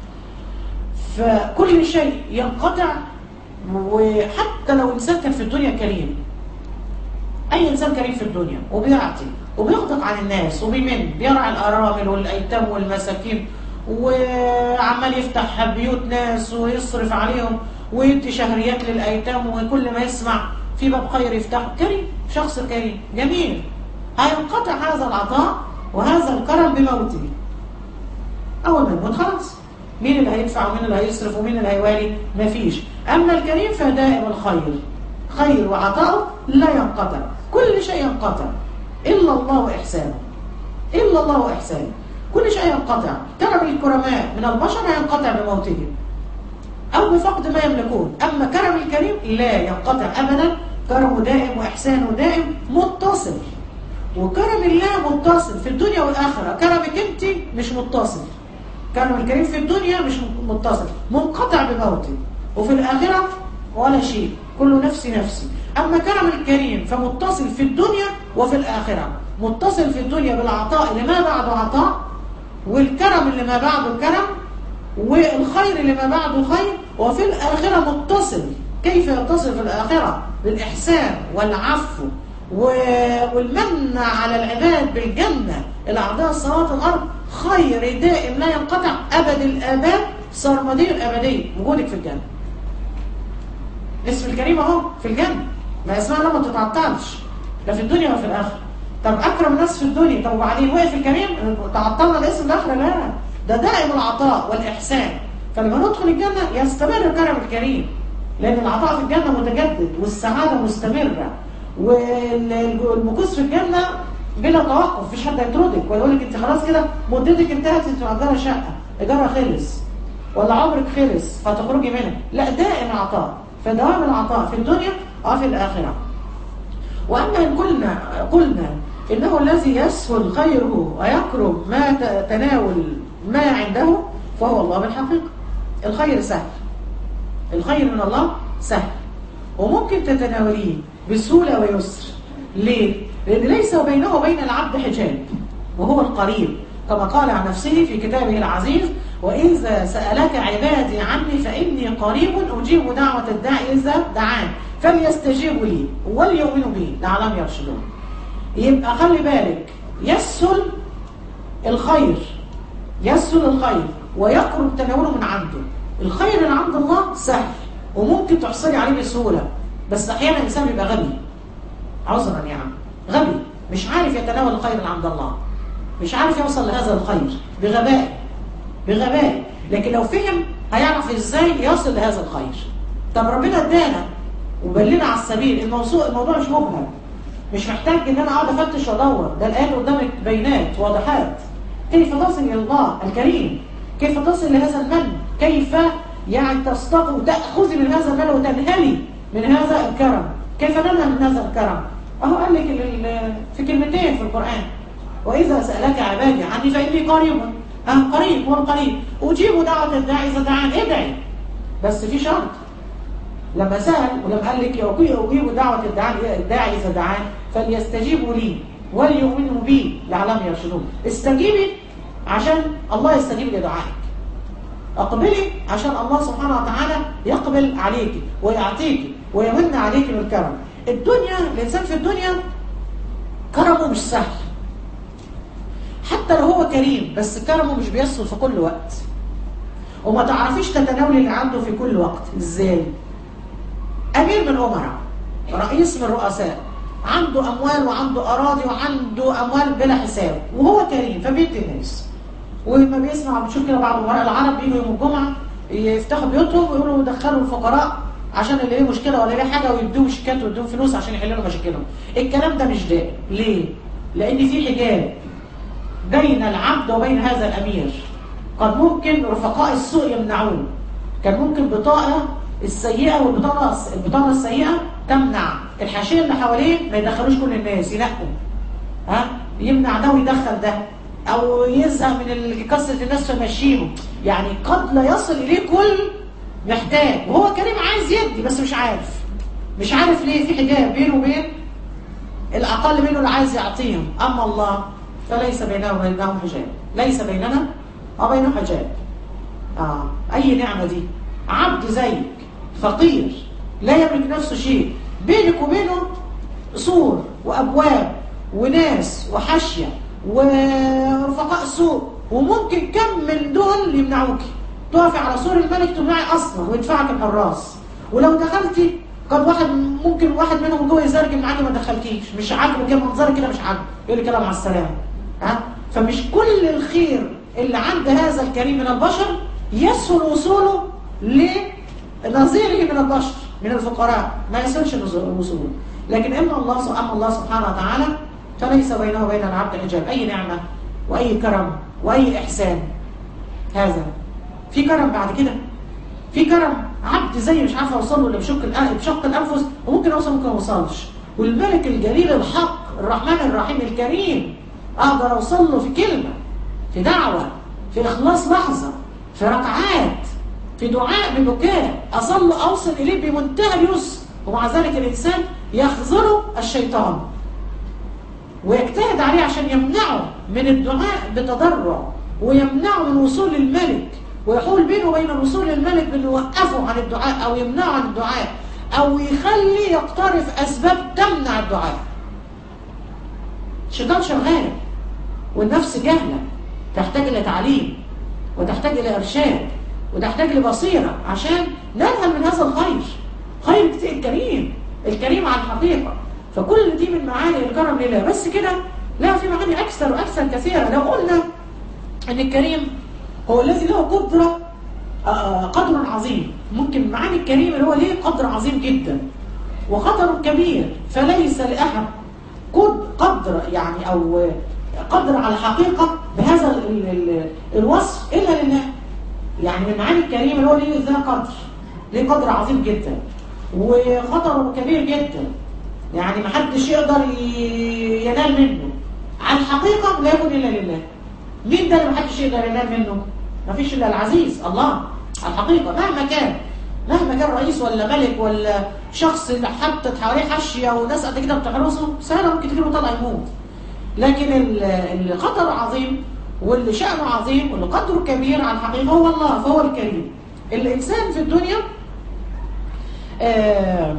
فكل شيء ينقطع وحتى لو انسان كان في الدنيا كريم اي انسان كريم في الدنيا وبيعطي وبيغدق عن الناس وبيمن بيرعى الارامل والايتام والمساكين وعمال يفتح بيوت ناس ويصرف عليهم ويدي شهريات للايتام وكل ما يسمع في باب خير يفتحه كريم شخص كريم جميل هينقطع هذا العطاء وهذا الكرم بموته اول ما يموت خلاص مين اللي هيدفع ومين اللي هيصرف ومين اللي هيوالي مفيش اما الكريم فدائم الخير خير وعطاؤه لا ينقطع كل شيء ينقطع الا الله واحسانه الا الله واحسانه كل شيء ينقطع كرم الكرماء من البشر ينقطع بموتهم او بفقد ما يملكون اما كرم الكريم لا ينقطع ابدا كرمه دائم واحسانه دائم متصل وكرم الله متصل في الدنيا والاخره كرمك انت مش متصل كرم الكريم في الدنيا مش متصل منقطع بموته وفي الاخره ولا شيء كل نفس نفسي اما كرم الكريم فمتصل في الدنيا وفي الاخره متصل في الدنيا بالعطاء اللي ما بعده عطاء والكرم اللي ما بعده كرم والخير اللي ما بعده خير وفي الآخرة متصل كيف يتصل في الآخرة بالإحسان والعفو والمن على العباد بالجنة الأعداء الصلاة الأرض خير دائم لا ينقطع أبد الآباد سرمدي الأبدية وجودك في الجنة اسم الكريم اهو في الجنة ما اسمها لما تتعطلش لا في الدنيا ولا في الآخرة طب أكرم الناس في الدنيا طب وبعدين وقف الكريم تعطلنا الاسم الآخرة لا ده دائم العطاء والإحسان فلما ندخل الجنة يستمر كرم الكريم لأن العطاء في الجنة متجدد والسعادة مستمرة والمكوس في الجنة بلا توقف مفيش حد هيطردك ويقول لك انت خلاص كده مدتك انتهت انت مأجرة شقة إيجارها خلص ولا عمرك خلص فتخرجي منها لا دائم عطاء فدوام العطاء في الدنيا وفي الآخرة وأما إن قلنا قلنا إنه الذي يسهل خيره ويقرب ما ت- تناول ما عنده فهو الله بالحقيقة الخير سهل الخير من الله سهل وممكن تتناوليه بسهولة ويسر ليه؟ لأن ليس بينه وبين العبد حجاب وهو القريب كما قال عن نفسه في كتابه العزيز وإذا سألك عبادي عني فإني قريب أجيب دعوة الداعي إذا دعان فليستجيبوا لي وليؤمنوا بي لعلهم يرشدون يبقى خلي بالك يسهل الخير يسهل الخير ويقرب تناوله من عنده الخير اللي عند الله سهل وممكن تحصلي عليه بسهولة بس أحيانا الإنسان بيبقى غبي عذرا يعني غبي مش عارف يتناول الخير اللي عند الله مش عارف يوصل لهذا الخير بغباء بغباء لكن لو فهم هيعرف ازاي يصل لهذا الخير طب ربنا ادانا وبلنا على السبيل الموضوع الموضوع مش مبهم مش محتاج ان انا اقعد افتش وادور ده الان قدامك بينات واضحات كيف تصل الى الله الكريم كيف تصل لهذا المن كيف يعني تستطيع وتاخذي من هذا المال وتنهلي من هذا الكرم كيف ننهى من هذا الكرم اهو قال لك ال- ال- في كلمتين في القران واذا سالك عبادي عني فاني قريب أم قريب والقريب اجيب دعوه الداعي اذا دعان ادعي بس في شرط لما سأل ولما قال لك أجيب دعوة الداعي الداعي إذا دعان فليستجيبوا لي وليؤمنوا بي لعلهم يرشدون استجيبي عشان الله يستجيب لدعائك اقبلي عشان الله سبحانه وتعالى يقبل عليك ويعطيك ويمن عليك بالكرم الدنيا الإنسان في الدنيا كرمه مش سهل حتى لو هو كريم بس كرمه مش بيصل في كل وقت وما تعرفيش تتناولي اللي عنده في كل وقت ازاي امير من الامراء رئيس من الرؤساء عنده اموال وعنده اراضي وعنده اموال بلا حساب وهو كريم فبيدي الناس ولما بيسمع بتشوف كده بعض الامراء العرب بيجوا يوم الجمعه يفتحوا بيوتهم ويقولوا دخلوا الفقراء عشان اللي ليه مشكله ولا ليه حاجه ويدوهم شيكات ويدوهم فلوس عشان يحلوا مشاكلهم الكلام ده مش دائم ليه لان في حجاب بين العبد وبين هذا الامير قد ممكن رفقاء السوء يمنعوه كان ممكن بطاقه السيئه والبطاقه البطاقه السيئه تمنع الحاشيه اللي حواليه ما يدخلوش كل الناس ينقوا ها يمنع ده ويدخل ده او يزهق من ال- كثره الناس فيمشيهم يعني قد لا يصل اليه كل محتاج وهو كريم عايز يدي بس مش عارف مش عارف ليه في حجاب بينه وبين الأقل منه اللي عايز يعطيهم أما الله فليس بينه وبينهم حجاب ليس بيننا وبينه حجاب آه. أي نعمة دي عبد زيك فقير لا يملك نفسه شيء بينك وبينه سور وأبواب وناس وحاشية ورفقاء سوء وممكن كم من دول يمنعوك تقفي على سور الملك تمنعي أصلا ويدفعك الحراس ولو دخلتي قد واحد ممكن واحد منهم جوه يزرجم معاكي ما دخلكيش مش عاجبه كده منظرك كده مش عاجبه يقول لك كده مع السلامه ها فمش كل الخير اللي عند هذا الكريم من البشر يسهل وصوله لنظيره من البشر من الفقراء ما يسهلش وصوله لكن اما الله اما الله سبحانه وتعالى فليس بينه وبين العبد حجاب اي نعمه واي كرم واي احسان هذا في كرم بعد كده في كرم عبد زي مش عارف اوصل له بشق الأ- بشق الانفس وممكن اوصل ممكن ما اوصلش والملك الجليل الحق الرحمن الرحيم الكريم اقدر اوصل له في كلمه في دعوه في اخلاص لحظه في ركعات في دعاء ببكاء اصل اوصل اليه بمنتهى اليسر ومع ذلك الانسان يخذله الشيطان ويجتهد عليه عشان يمنعه من الدعاء بتضرع ويمنعه من وصول للملك ويحول بينه وبين الوصول للملك بانه يوقفه عن الدعاء او يمنعه عن الدعاء او يخلي يقترف اسباب تمنع الدعاء الشيطان شغال والنفس جهله تحتاج الى تعليم وتحتاج الى ارشاد وتحتاج لبصيره عشان ننهل من هذا الخير خير كتير الكريم الكريم على الحقيقه فكل دي من معاني الكرم لله بس كده لا في معاني اكثر واكثر كثيره لو قلنا ان الكريم هو الذي له قدرة آه، قدر عظيم ممكن معاني الكريم اللي هو ليه قدر عظيم جدا وخطر كبير فليس لأحد قد- قدر يعني أو قدر على حقيقة بهذا ال- ال- الوصف إلا لله يعني من معاني الكريم اللي هو ليه ذا قدر ليه قدر عظيم جدا وخطره كبير جدا يعني ما حدش يقدر ي- ينال منه على الحقيقة لا يكون إلا لله مين ده اللي ما حدش يقدر ينال منه ما فيش إلا العزيز الله على الحقيقة مهما كان مهما كان رئيس ولا ملك ولا شخص حطت حواليه حشية وناس قد كده بتحرسه سهلة ممكن تجيله طلع يموت لكن ال- اللي قدره عظيم واللي شأنه عظيم واللي قدره كبير على الحقيقة هو الله فهو الكريم الإنسان في الدنيا آه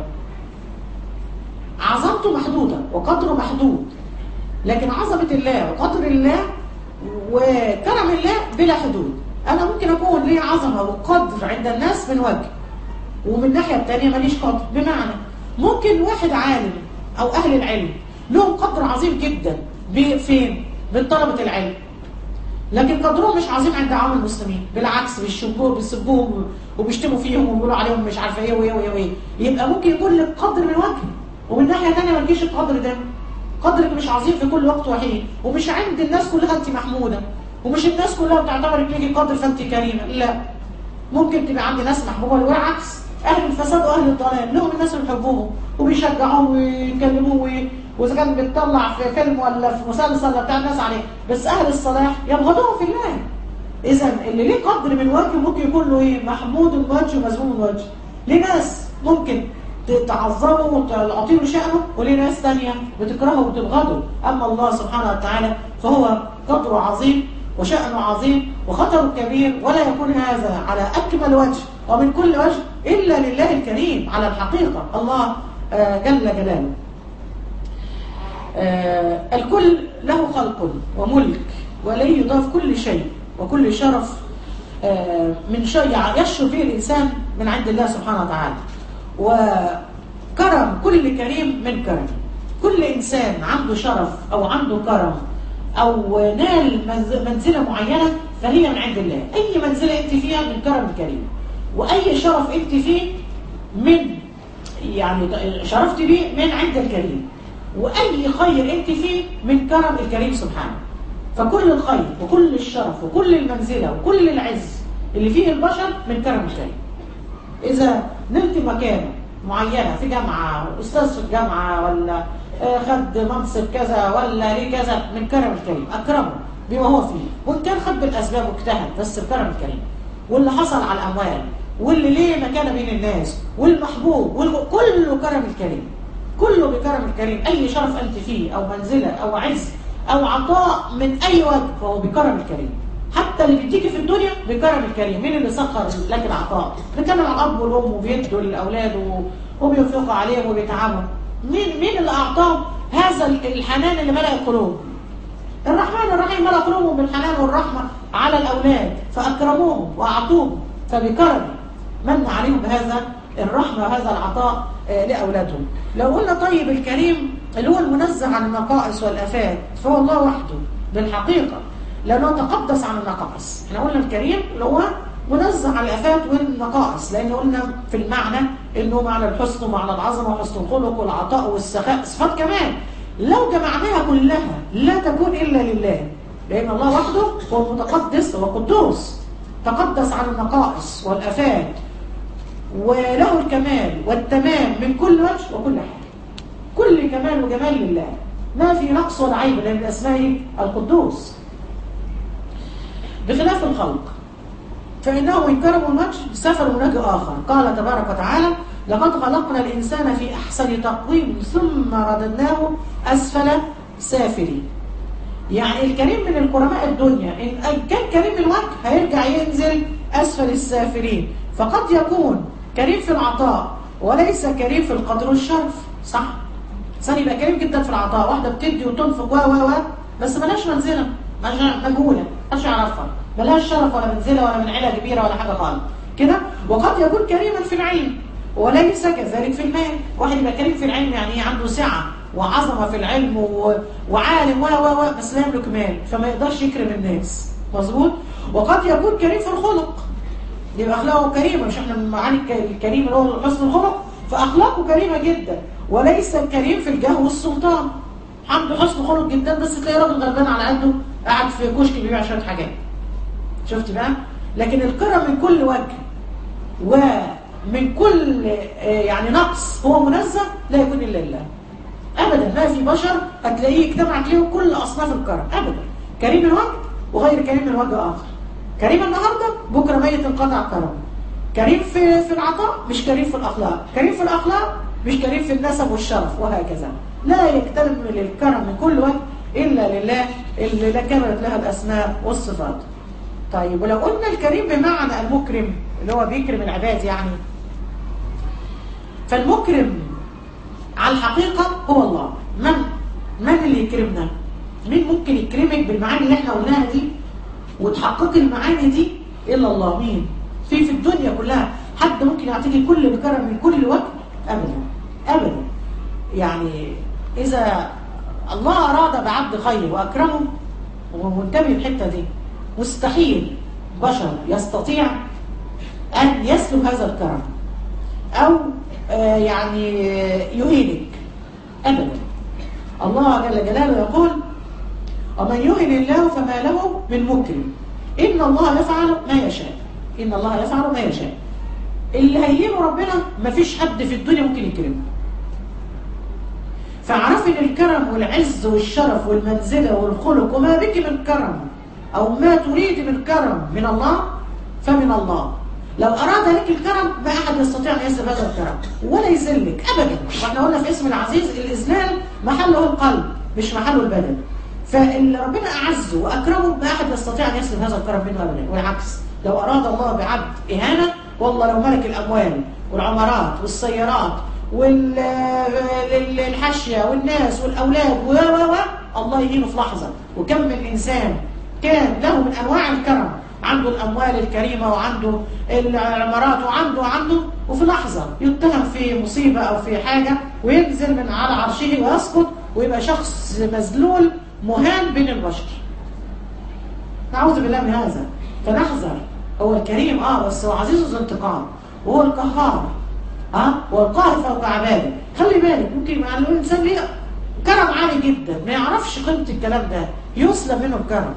عظمته محدودة وقدره محدود لكن عظمة الله وقدر الله وكرم الله بلا حدود أنا ممكن أكون لي عظمة وقدر عند الناس من وجه ومن الناحية التانية ماليش قدر بمعنى ممكن واحد عالم أو أهل العلم لهم قدر عظيم جدا ب- فين؟ من طلبة العلم لكن قدرهم مش عظيم عند عوام المسلمين بالعكس بيشبوه بيسبوهم وبيشتموا فيهم وبيقولوا عليهم مش عارفه ايه وايه وايه وايه يبقى ممكن يكون لك قدر من وجه ومن ناحيه ثانيه ما تجيش القدر ده قدرك مش عظيم في كل وقت وحين ومش عند الناس كلها انت محموده ومش الناس كلها بتعتبرك ليكي قدر فانت كريمه لا ممكن تبقى عند ناس محبوبه والعكس اهل الفساد واهل الضلال لهم الناس اللي بيحبوهم وبيشجعوهم ويكلموه وي- واذا كان بيطلع في فيلم ولا في مسلسل ولا بتاع الناس عليه بس اهل الصلاح يبغضوهم في الله اذا اللي ليه قدر من وجه ممكن يكون له ايه محمود الوجه ومذموم الوجه ليه ناس ممكن ت- تعظمه وتعطيه له شأنه وليه ناس تانية بتكرهه وبتبغضه أما الله سبحانه وتعالى فهو قدره عظيم وشأنه عظيم وخطره كبير ولا يكون هذا على أكمل وجه ومن كل وجه إلا لله الكريم على الحقيقة الله آه، جل جلاله آه، الكل له خلق وملك وإليه يضاف كل شيء وكل شرف آه، من شيء يشعر فيه الإنسان من عند الله سبحانه وتعالى وكرم كل كريم من كرم كل إنسان عنده شرف أو عنده كرم أو نال منز- منزلة معينة فهي من عند الله أي منزلة أنت فيها من كرم الكريم وأي شرف أنت فيه من يعني شرفت بيه من عند الكريم وأي خير أنت فيه من كرم الكريم سبحانه فكل الخير وكل الشرف وكل المنزلة وكل العز اللي فيه البشر من كرم الكريم إذا نلت مكانة معينة في جامعة أستاذ في الجامعة ولا آه، خد منصب كذا ولا ليه كذا من كرم الكريم أكرمه بما هو فيه وإن كان خد بالأسباب واجتهد بس بكرم الكريم واللي حصل على الأموال واللي ليه مكانة بين الناس والمحبوب والغ- كله كرم الكريم كله بكرم الكريم أي شرف أنت فيه أو منزلة أو عز أو عطاء من أي وجه فهو بكرم الكريم حتى اللي بيديكي في الدنيا بكرم الكريم مين اللي سخر لك العطاء بنتكلم على الاب والام وبيدوا للاولاد و- وبينفقوا عليهم وبيتعبوا مين مين اللي اعطاهم هذا الحنان اللي ملأ القلوب الرحمن الرحيم ملأ قلوبهم بالحنان والرحمه على الاولاد فاكرموهم واعطوهم فبكرم من عليهم بهذا الرحمه وهذا العطاء آه، لاولادهم لو قلنا طيب الكريم اللي هو المنزه عن النقائص والافات فهو الله وحده بالحقيقه لانه تقدس عن النقائص احنا قلنا الكريم اللي هو منزه عن الافات والنقائص لان قلنا في المعنى انه معنى الحسن ومعنى العظمه وحسن الخلق والعطاء والسخاء صفات كمان لو جمعناها كلها لا تكون الا لله لان الله وحده هو المتقدس هو قدوس تقدس عن النقائص والافات وله الكمال والتمام من كل وجه وكل حاجه كل كمال وجمال لله ما في نقص ولا عيب لان اسمائه القدوس بخلاف الخلق فإنه إن كرموا الوجه سفر وجه آخر قال تبارك وتعالى لقد خلقنا الإنسان في أحسن تقويم ثم رددناه أسفل سافلين يعني الكريم من الكرماء الدنيا إن كان كريم الوجه هيرجع ينزل أسفل السافلين فقد يكون كريم في العطاء وليس كريم في القدر والشرف صح ثاني يبقى كريم جدا في العطاء واحدة بتدي وتنفق و و و بس ملهاش منزلة ملهاش- مجهولة محدش يعرفها ملهاش شرف ولا منزلة ولا من عيلة كبيرة ولا حاجة خالص كده وقد يكون كريما في العلم وليس كذلك في المال واحد يبقى كريم في العلم يعني ايه عنده سعة وعظمة في العلم و... وعالم و و و بس لا يملك مال فما يقدرش يكرم الناس مظبوط وقد يكون كريم في الخلق يبقى اخلاقه كريمه مش احنا من معاني الك- الكريم اللي هو حسن الخلق فاخلاقه كريمه جدا وليس الكريم في الجاه والسلطان عنده حسن خلق جدا بس تلاقي راجل غلبان على قده قاعد في كشك بيبيع شويه حاجات شفت بقى لكن الكرم من كل وجه من كل يعني نقص هو منزه لا يكون الا لله ابدا ما في بشر هتلاقيه اجتمعت له كل اصناف الكرم ابدا كريم الوجه وغير كريم الوجه اخر كريم النهارده بكره ميت انقطع كرمه كريم في في العطاء مش كريم في الاخلاق كريم في الاخلاق مش كريم في النسب والشرف وهكذا لا يكتمل الكرم من كل وجه الا لله اللي لا كملت لها الاسماء والصفات طيب ولو قلنا الكريم بمعنى المكرم اللي هو بيكرم العباد يعني فالمكرم على الحقيقة هو الله من من اللي يكرمنا مين ممكن يكرمك بالمعاني اللي احنا قلناها دي وتحقق المعاني دي الا الله مين في في الدنيا كلها حد ممكن يعطيكي كل الكرم من كل وجه ابدا ابدا يعني اذا الله اراد بعبد خير واكرمه وانتبه الحته دي مستحيل بشر يستطيع ان يسلب هذا الكرم او آه يعني يهينك ابدا الله جل جلاله يقول ومن يهن الله فما له من مكرم ان الله يفعل ما يشاء ان الله يفعل ما يشاء اللي هيهينه ربنا مفيش حد في الدنيا ممكن يكرمه فاعرفي ان الكرم والعز والشرف والمنزله والخلق وما بك من كرم او ما تريد من كرم من الله فمن الله لو اراد لك الكرم ما احد يستطيع ان يسلب هذا الكرم ولا يذلك ابدا واحنا قلنا في اسم العزيز الاذلال محله القلب مش محله البدن فاللي ربنا اعزه واكرمه ما احد يستطيع ان يسلب هذا الكرم منه ابدا والعكس لو اراد الله بعبد اهانه والله لو ملك الاموال والعمارات والسيارات والحاشيه والناس والاولاد و و الله يهينه في لحظه وكم من انسان كان له من انواع الكرم عنده الاموال الكريمه وعنده العمارات وعنده وعنده وفي لحظه يتهم في مصيبه او في حاجه وينزل من على عرشه ويسقط ويبقى شخص مذلول مهان بين البشر. نعوذ بالله من هذا فنحذر هو الكريم اه بس هو عزيز ذو انتقام وهو القهار اه والقاهر فوق عباده خلي بالك ممكن مع الانسان ليه كرم عالي جدا ما يعرفش قيمه الكلام ده يسلب منه الكرم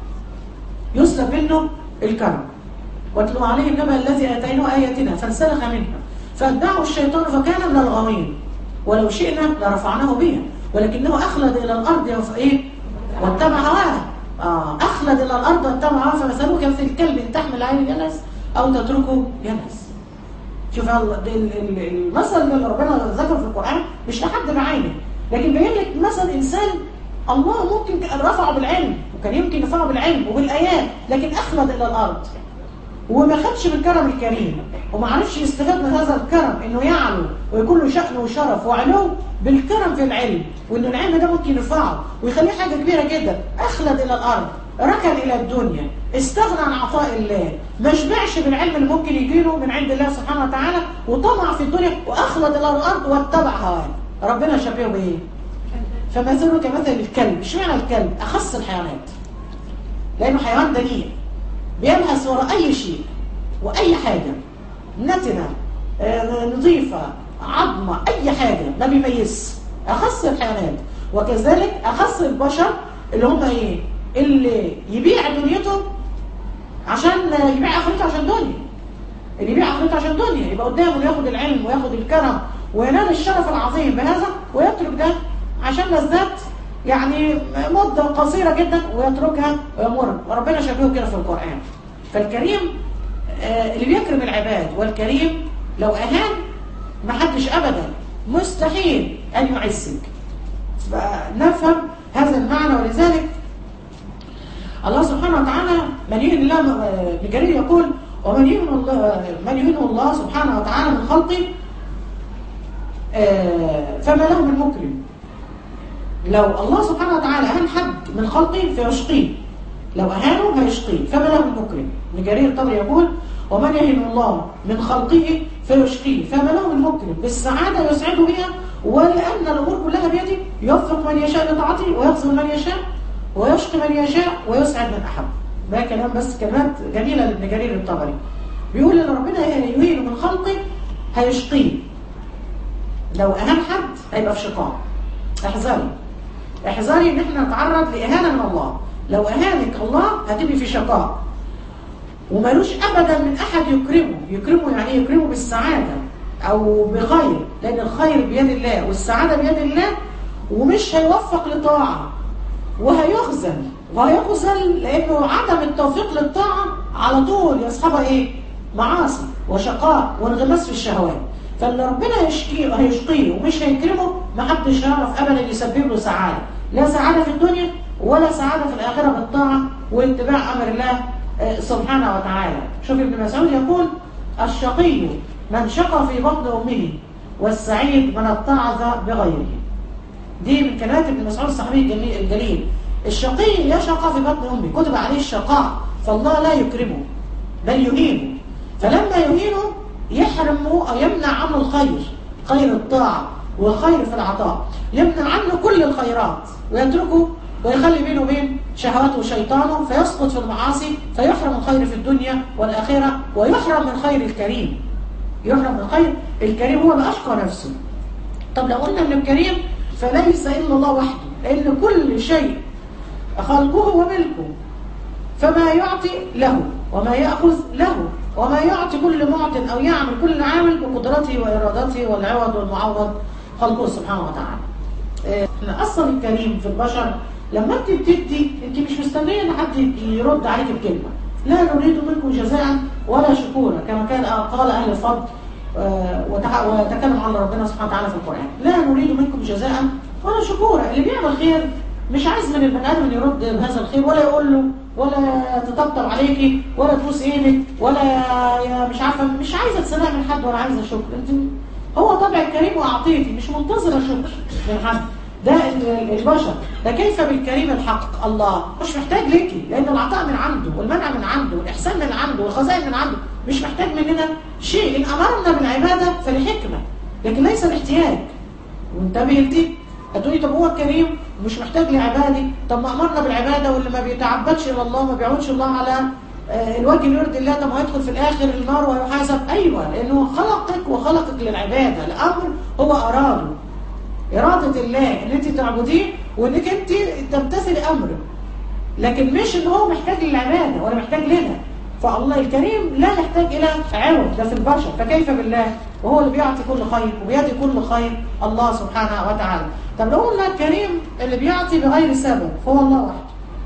يسلب منه الكرم واتلو عليه النبأ الذي اتيناه اياتنا فانسلخ منها فاتبعه الشيطان فكان من الغاوين ولو شئنا لرفعناه بها ولكنه اخلد الى الارض ايه واتبع هواه آه. اخلد الى الارض واتبع هواه فمثله كمثل الكلب ان تحمل عليه ينس او تتركه ينس شوف المثل اللي ربنا ذكره في القران مش لحد بعينه لكن بيقول لك مثل انسان الله ممكن رفعه بالعلم وكان يمكن يرفعه بالعلم وبالايات لكن اخلد الى الارض وما خدش بالكرم الكريم وما عرفش يستفاد من هذا الكرم انه يعلو ويكون له شأن وشرف وعلو بالكرم في العلم وان العلم ده ممكن يرفعه ويخليه حاجه كبيره جدا اخلد الى الارض ركن الى الدنيا استغنى عن عطاء الله ما شبعش بالعلم اللي ممكن يجيله من عند الله سبحانه وتعالى وطمع في الدنيا واخلد الى الارض واتبع هواه ربنا شبهه بايه فمثله كمثل الكلب اشمعنى الكلب اخص الحيوانات لانه حيوان دنيء بيبحث وراء اي شيء واي حاجه نتنه نظيفه عظمه اي حاجه ما بيميزش اخص الحيوانات وكذلك اخص البشر اللي هم ايه اللي يبيع دنيته عشان يبيع اخرته عشان دنيا اللي يبيع اخرته عشان دنيا يبقى قدامه ياخد العلم وياخد الكرم وينال الشرف العظيم بهذا ويترك ده عشان لذات يعني مدة قصيرة جدا ويتركها ويمر وربنا شبهه كده في القرآن فالكريم آه اللي بيكرم العباد والكريم لو أهان ما حدش أبدا مستحيل أن يعزك فنفهم هذا المعنى ولذلك الله سبحانه وتعالى من يهن الله ابن جرير يقول ومن يهن الله من يهنه الله سبحانه وتعالى من خلقه آه فما له من مكرم لو الله سبحانه وتعالى أهان حد من خلقه فيشقيه لو أهانه هيشقيه فما له من مكرم ابن جرير الطبري يقول ومن يهن الله من خلقه فيشقيه فما له من مكرم بالسعادة يسعده بها ولأن الأمور كلها بيده يوفق من يشاء لطاعته ويخذل من يشاء ويشقي من يشاء ويسعد من أحب ده كلام بس كلمات جميلة لابن جرير الطبري بيقول ان ربنا يهين من خلقه هيشقيه لو أهان حد هيبقى في شقاء احذري احذري ان احنا نتعرض لإهانة من الله لو أهانك الله هتبقي في شقاء ومالوش ابدا من احد يكرمه يكرمه يعني إيه؟ يكرمه بالسعاده او بخير لان الخير بيد الله والسعاده بيد الله ومش هيوفق لطاعه وهيخزل وهيخزل لانه عدم التوفيق للطاعه على طول يصحبها ايه معاصي وشقاء وانغماس في الشهوات فاللي ربنا يشقيه هيشقيه ومش هيكرمه محدش يعرف ابدا يسبب له سعاده لا سعاده في الدنيا ولا سعاده في الاخره بالطاعه واتباع امر الله آه، سبحانه وتعالى شوف ابن مسعود يقول الشقي من شقى في بطن امه والسعيد من اتعظ بغيره دي من كلمات ابن مسعود الصحابي الجميل الجليل الشقي يشقى في بطن امه كتب عليه الشقاء فالله لا يكرمه بل يهينه فلما يهينه يحرمه او يمنع عنه الخير خير الطاعه والخير في العطاء يمنع عنه كل الخيرات ويتركه ويخلي بينه وبين شهواته وشيطانه فيسقط في المعاصي فيحرم الخير في الدنيا والاخره ويحرم من خير الكريم يحرم من خير الكريم هو اللي اشقى نفسه طب لو قلنا ان الكريم فليس الا الله وحده لان كل شيء خلقه وملكه فما يعطي له وما يأخذ له وما يعطي كل معط أو يعمل كل عامل بقدرته وإرادته والعوض والمعوض خلقه سبحانه وتعالى إيه، احنا أصلا الكريم في البشر لما انت بتدي انت مش مستنية ان حد يرد عليك بكلمة لا نريد منكم جزاء ولا شكورا كما كان قال أهل الفضل آه، وتع- وتكلم عن ربنا سبحانه وتعالى في القرآن لا نريد منكم جزاء ولا شكورا اللي بيعمل خير مش عايز من البني ادم ان يرد بهذا الخير ولا يقول له ولا تطبطب عليكي ولا تبوس ايدك ولا يا مش عارفه مش عايزه تسمع من حد ولا عايزه شكر انت هو طبع الكريم واعطيتي مش منتظره شكر من حد ده ال- البشر ده كيف بالكريم الحق الله مش محتاج ليكي لان العطاء من عنده والمنع من عنده والاحسان من عنده والخزائن من عنده مش محتاج مننا شيء ان امرنا بالعباده فلحكمه لكن ليس الاحتياج وانتبه لدي هتقولي طب هو الكريم مش محتاج لعبادي طب ما امرنا بالعباده واللي ما بيتعبدش الى الله ما بيعودش الله على آه، الوجه اللي يرضي الله طب ما هيدخل في الاخر النار ويحاسب ايوه لانه خلقك وخلقك للعباده الامر هو اراده اراده الله ان انت تعبديه وانك انت تمتثل امره لكن مش ان هو محتاج للعباده ولا محتاج لنا فالله الكريم لا يحتاج الى عوض ده في البشر فكيف بالله وهو اللي بيعطي كل خير وبيدي كل خير الله سبحانه وتعالى طب لو قلنا الكريم اللي بيعطي بغير سبب هو الله وحده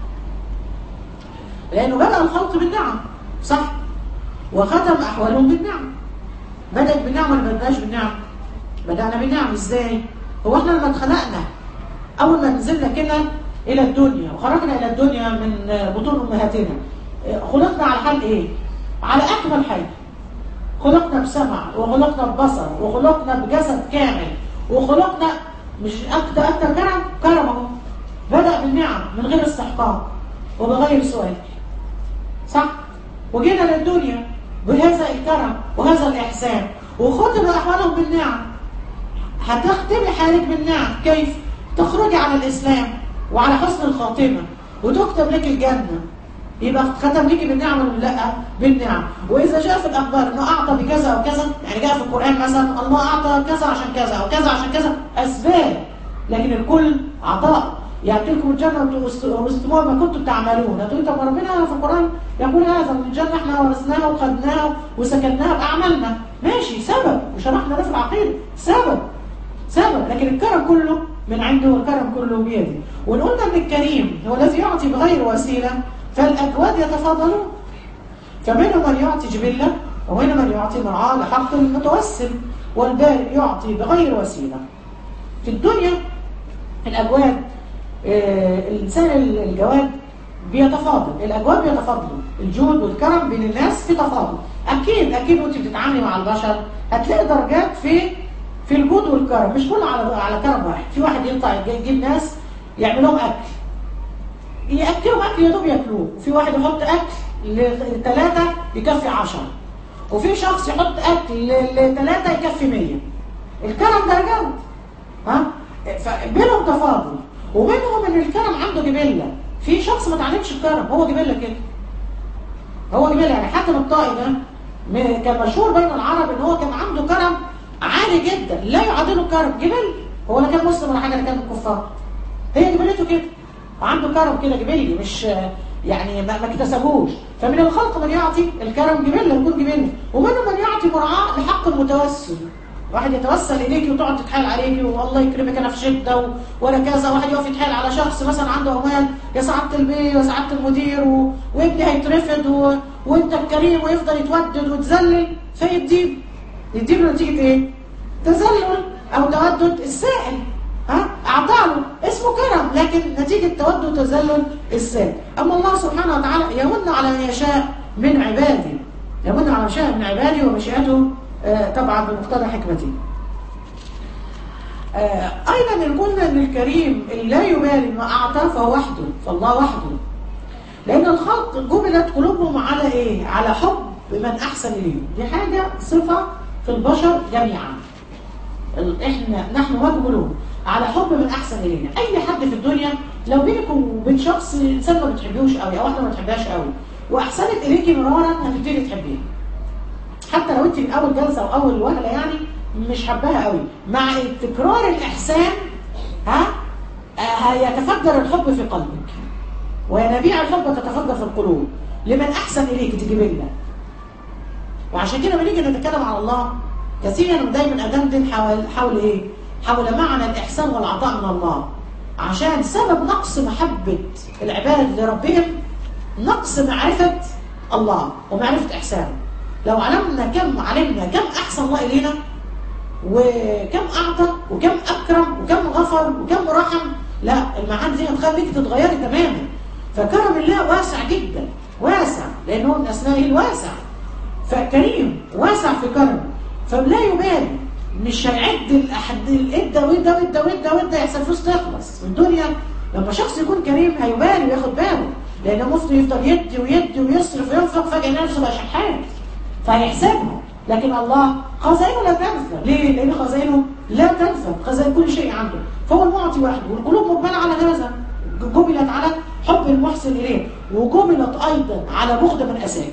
لانه بدا الخلق بالنعم صح وختم احوالهم بالنعم بدات بالنعم ولا ما بدناش بالنعم بدانا بالنعم ازاي هو احنا لما اتخلقنا اول ما نزلنا كده الى الدنيا وخرجنا الى الدنيا من بطون امهاتنا خلقنا على حال ايه على اكمل حاجه خلقنا بسمع وخلقنا ببصر وخلقنا بجسد كامل وخلقنا مش اكتر اكتر كرم كرم اهو بدا بالنعم من غير استحقاق وبغير سؤال صح وجينا للدنيا بهذا الكرم وهذا الاحسان وختم احوالهم بالنعم هتختمي حالك بالنعم كيف تخرجي على الاسلام وعلى حسن الخاتمه وتكتب لك الجنه يبقى ختم لك بالنعم ولا لا بالنعم واذا جاء في الاخبار انه اعطى بكذا او كذا يعني جاء في القران مثلا الله اعطى كذا عشان كذا او كذا عشان كذا اسباب لكن الكل عطاء يعطي لكم الجنه واستموا ما كنتم تعملون هتقول طب ربنا في القران يقول هذا من الجنه احنا ورثناها وخدناها وسكناها باعمالنا ماشي سبب وشرحنا ده في العقيده سبب سبب لكن الكرم كله من عنده والكرم كله بيده وان قلنا ان الكريم هو الذي يعطي بغير وسيله فالاكواد يتفاضلون فمنهم من يعطي جبله ومنهم من يعطي مرعاه لحق المتوسل والبارئ يعطي بغير وسيله في الدنيا الاجواد آه الانسان الجواد بيتفاضل الاجواد بيتفاضلوا الجود والكرم بين الناس في تفاضل اكيد اكيد وانت بتتعاملي مع البشر هتلاقي درجات في في الجود والكرم مش كله على على كرم واحد في واحد يطلع يجيب ناس يعمل لهم اكل ياكلهم اكل يا دوب ياكلوه وفي واحد يحط اكل لثلاثه يكفي 10 وفي شخص يحط اكل لثلاثه يكفي 100 الكرم درجات ها فبينهم تفاضل وبينهم ان الكرم عنده جبله في شخص ما اتعلمش الكرم هو جبله كده هو جبله يعني حاتم الطائي ده كان مشهور بين العرب ان هو كان عنده كرم عالي جدا لا يعادله كرم جبل هو لا كان مسلم ولا حاجه ده كان كفار هي جبلته كده وعنده كرم كده جبلي مش يعني ما, ما اكتسبوش فمن الخلق من يعطي الكرم جبله يكون جبله ومنهم من يعطي مراعاه لحق المتوسل واحد يتوسل اليك وتقعد تتحايل عليك والله يكرمك انا في شده و... ولا كذا واحد يقف يتحايل على شخص مثلا عنده اموال يا سعاده البيه يا سعاده المدير و... وابني هيترفض و... وانت الكريم ويفضل يتودد وتذلل فيديله يديله نتيجه ايه؟ تذلل او تودد السائل ها اعطاه اسمه كرم لكن نتيجه تودد وتذلل السائل اما الله سبحانه وتعالى يمن على من يشاء من عباده يمن على من يشاء من عباده ومشيئته آه طبعا بمقتضى حكمته آه ايضا قلنا ان الكريم اللي لا يبالي ما اعطى فهو وحده فالله وحده لان الخلق جبلت قلوبهم على ايه على حب من احسن اليهم دي حاجه صفه في البشر جميعا احنا نحن مجبولون على حب من احسن الينا اي حد في الدنيا لو بينك وبين شخص انسان ما بتحبيهوش قوي او واحده ما بتحبهاش قوي واحسنت اليكي مرارا هتبتدي تحبيها حتى لو انت من اول جلسه او اول وهله يعني مش حباها قوي مع تكرار الاحسان ها هيتفجر الحب في قلبك وينابيع الحب تتفجر في القلوب لمن احسن اليك تجيب لنا وعشان كده بنيجي نتكلم على الله كثيرا ودايما ادندن حول حول ايه حول معنى الاحسان والعطاء من الله عشان سبب نقص محبه العباد لربهم نقص معرفه الله ومعرفه احسانه لو علمنا كم علمنا كم احسن الله الينا وكم اعطى وكم اكرم وكم غفر وكم رحم لا المعاني دي هتخليك تتغيري تماما فكرم الله واسع جدا واسع لانه من اسمائه الواسع فكريم واسع في كرم فلا يبالي مش هيعد الاحد الادة وده وده وده وده يحصل فلوس تخلص الدنيا لما شخص يكون كريم هيبالي وياخد باله لان مفتي يفضل يدي ويدي ويصرف وينفق فجاه نفسه بقى شحات فهيحسبها لكن الله خزائنه لا تنفذ ليه؟ لان خزائنه لا تنفذ خزائن كل شيء عنده فهو المعطي وحده والقلوب مقبله على هذا جبلت على حب المحسن اليه وجبلت ايضا على بغض من اساء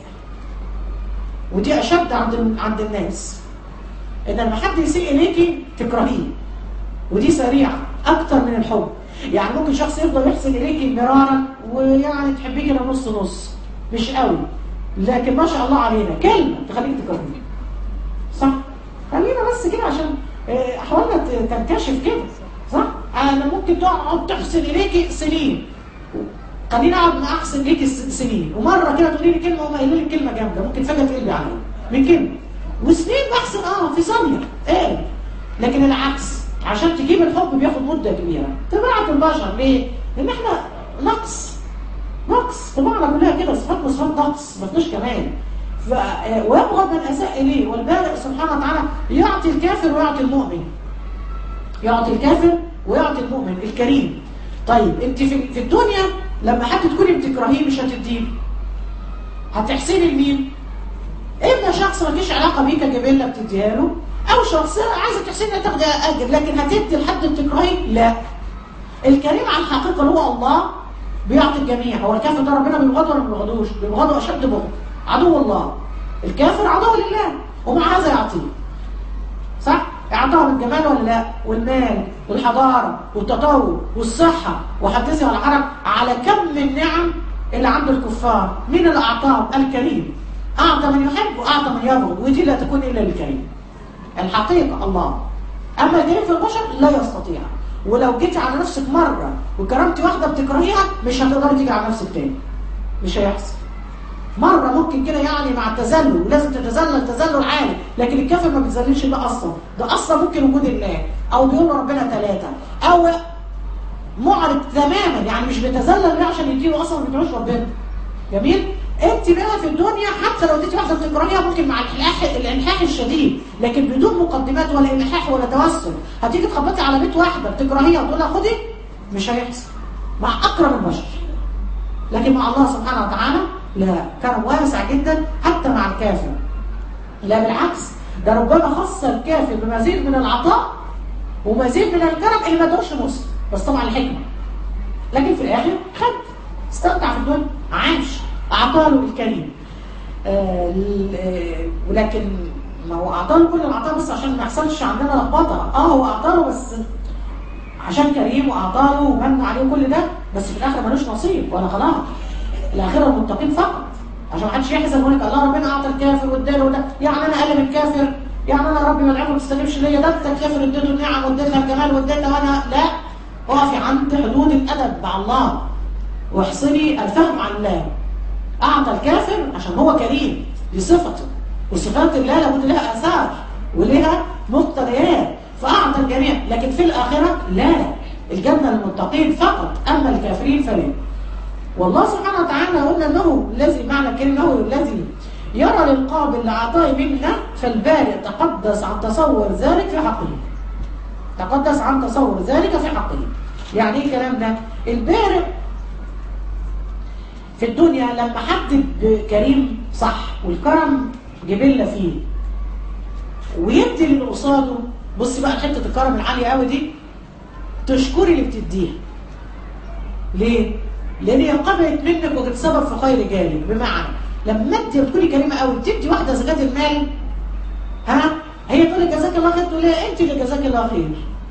ودي اشد عند عند الناس ان لما حد يسيء اليكي تكرهيه ودي سريعه اكتر من الحب يعني ممكن شخص يفضل يحسن اليكي مرارا ويعني تحبيه كده نص نص مش قوي لكن ما شاء الله علينا كلمه تخليك تكرهيه صح خلينا بس كده عشان احوالنا تنكشف كده صح انا ممكن تقعد تحسن اليكي سنين خليني اقعد مع احسن اليكي سنين ومره كده تقولي لي كلمه وما قايله لي كلمه جامده ممكن فجاه تقلبي عليا من كلمه وسنين بحسن اه في ثانيه ايه لكن العكس عشان تجيب الحب بياخد مده كبيره طبيعه البشر ليه؟ لان احنا نقص نقص طباعنا كلها كده صفاتنا صفات نقص ما فيناش كمان ف... ويبغض من اساء اليه والبارئ سبحانه وتعالى يعطي الكافر ويعطي المؤمن يعطي الكافر ويعطي المؤمن الكريم طيب انت في, في الدنيا لما حد تكوني بتكرهيه مش هتديه هتحسني لمين اما شخص ما فيش علاقه بيك جبله بتديها له او شخص عايزه تحسني تاخدي اجر لكن هتدي لحد بتكرهيه لا الكريم على الحقيقه اللي هو الله بيعطي الجميع هو الكافر ده ربنا بيبغضه ولا ما بيبغضوش بيبغضه اشد بغض عدو الله الكافر عدو لله ومع هذا يعطيه صح اعطاهم الجمال ولا لا والمال والحضاره والتطور والصحه وحدثي على العرب على كم من نعم اللي عند الكفار مين اللي اعطاهم الكريم اعطى من يحب واعطى من يبغض ودي لا تكون الا للكريم الحقيقه الله اما الكريم في البشر لا يستطيع ولو جيتي على نفسك مره وكرمتي واحده بتكرهيها مش هتقدري تيجي على نفسك تاني مش هيحصل مرة ممكن كده يعني مع التذلل ولازم تتذلل تذلل عالي لكن الكافر ما بيتذللش ده اصلا ده اصلا ممكن وجود الله او بيقول ربنا ثلاثة او معرض تماما يعني مش بيتذلل ليه عشان يديله اصلا ما بيدعوش ربنا جميل انت بقى في الدنيا حتى لو اديتي واحده بتكرهيها ممكن مع الالحاح الالحاح الشديد لكن بدون مقدمات ولا الحاح ولا توسل هتيجي تخبطي على بيت واحده بتكرهيها وتقول لها خدي مش هيحصل مع اكرم البشر لكن مع الله سبحانه وتعالى لا كرم واسع جدا حتى مع الكافر لا بالعكس ده ربنا خص الكافر بمزيد من العطاء ومزيد من الكرم اللي ما ادوش مسلم بس طبعا الحكمه لكن في الاخر خد استمتع في الدنيا عاش اعطاله الكريم آه ولكن ما هو اعطاله كل العطاء بس عشان ما يحصلش عندنا لخبطه اه هو اعطاله بس عشان كريم واعطاله ومن عليه كل ده بس في الاخر ملوش نصيب ولا خلاص الاخره المتقين فقط عشان ما حدش يحزن يقول لك الله ربنا اعطى الكافر واداله وده يعني انا اقل من الكافر يعني انا ربي ملعب ما تستجيبش ليا ده انت الكافر اديته النعم واديتها الجمال واديتها وانا لا اقفي عند حدود الادب مع الله واحصري الفهم عن الله اعطى الكافر عشان هو كريم دي صفته وصفات الله لابد لها اثار ولها مقتضيات فاعطى الجميع لكن في الاخره لا الجنه للمتقين فقط اما الكافرين فلا والله سبحانه وتعالى قلنا انه الذي معنى كلمه الذي يرى للقابل لعطاء منا فالبارئ تقدس عن تصور ذلك في حقه تقدس عن تصور ذلك في حقه يعني ايه الكلام ده البارئ في الدنيا لما حد كريم صح والكرم جبلة فيه ويدي اللي قصاده بص بقى حته الكرم العاليه قوي دي تشكري اللي بتديها ليه؟ لان هي قبلت منك وتتسبب في خير جالي بمعنى لما انت بتكوني كريمه قوي بتدي واحده زكاه المال ها هي تقول لك جزاك الله خير تقول لها انت اللي جزاك الله خير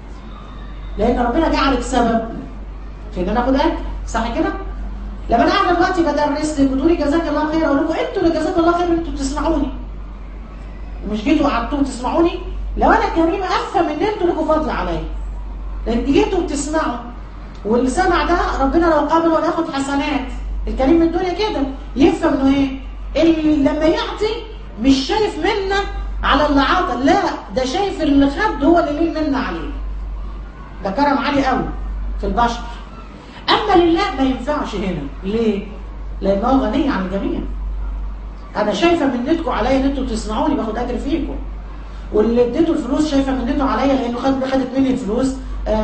لان ربنا جعلك سبب في ان انا اخد اجر صح كده؟ لما انا قاعده دلوقتي بدرس لك وتقولي جزاك الله خير اقول لكم انتوا اللي جزاك الله خير انتوا بتسمعوني مش جيتوا قعدتوا تسمعوني لو انا كريمه افهم ان انتوا لكم فضل عليا لان جيتوا بتسمعوا واللي سمع ده ربنا لو قابل ولا ياخد حسنات الكريم من الدنيا كده يفهم انه ايه اللي لما يعطي مش شايف منا على اللي عطى لا ده شايف اللي خد هو اللي ليه منا عليه ده كرم عالي قوي في البشر اما لله ما ينفعش هنا ليه لان هو غني عن الجميع انا شايفه منتكم عليا ان انتوا بتسمعوني باخد اجر فيكم واللي اديته الفلوس شايفه منته عليا لانه خد خدت مني الفلوس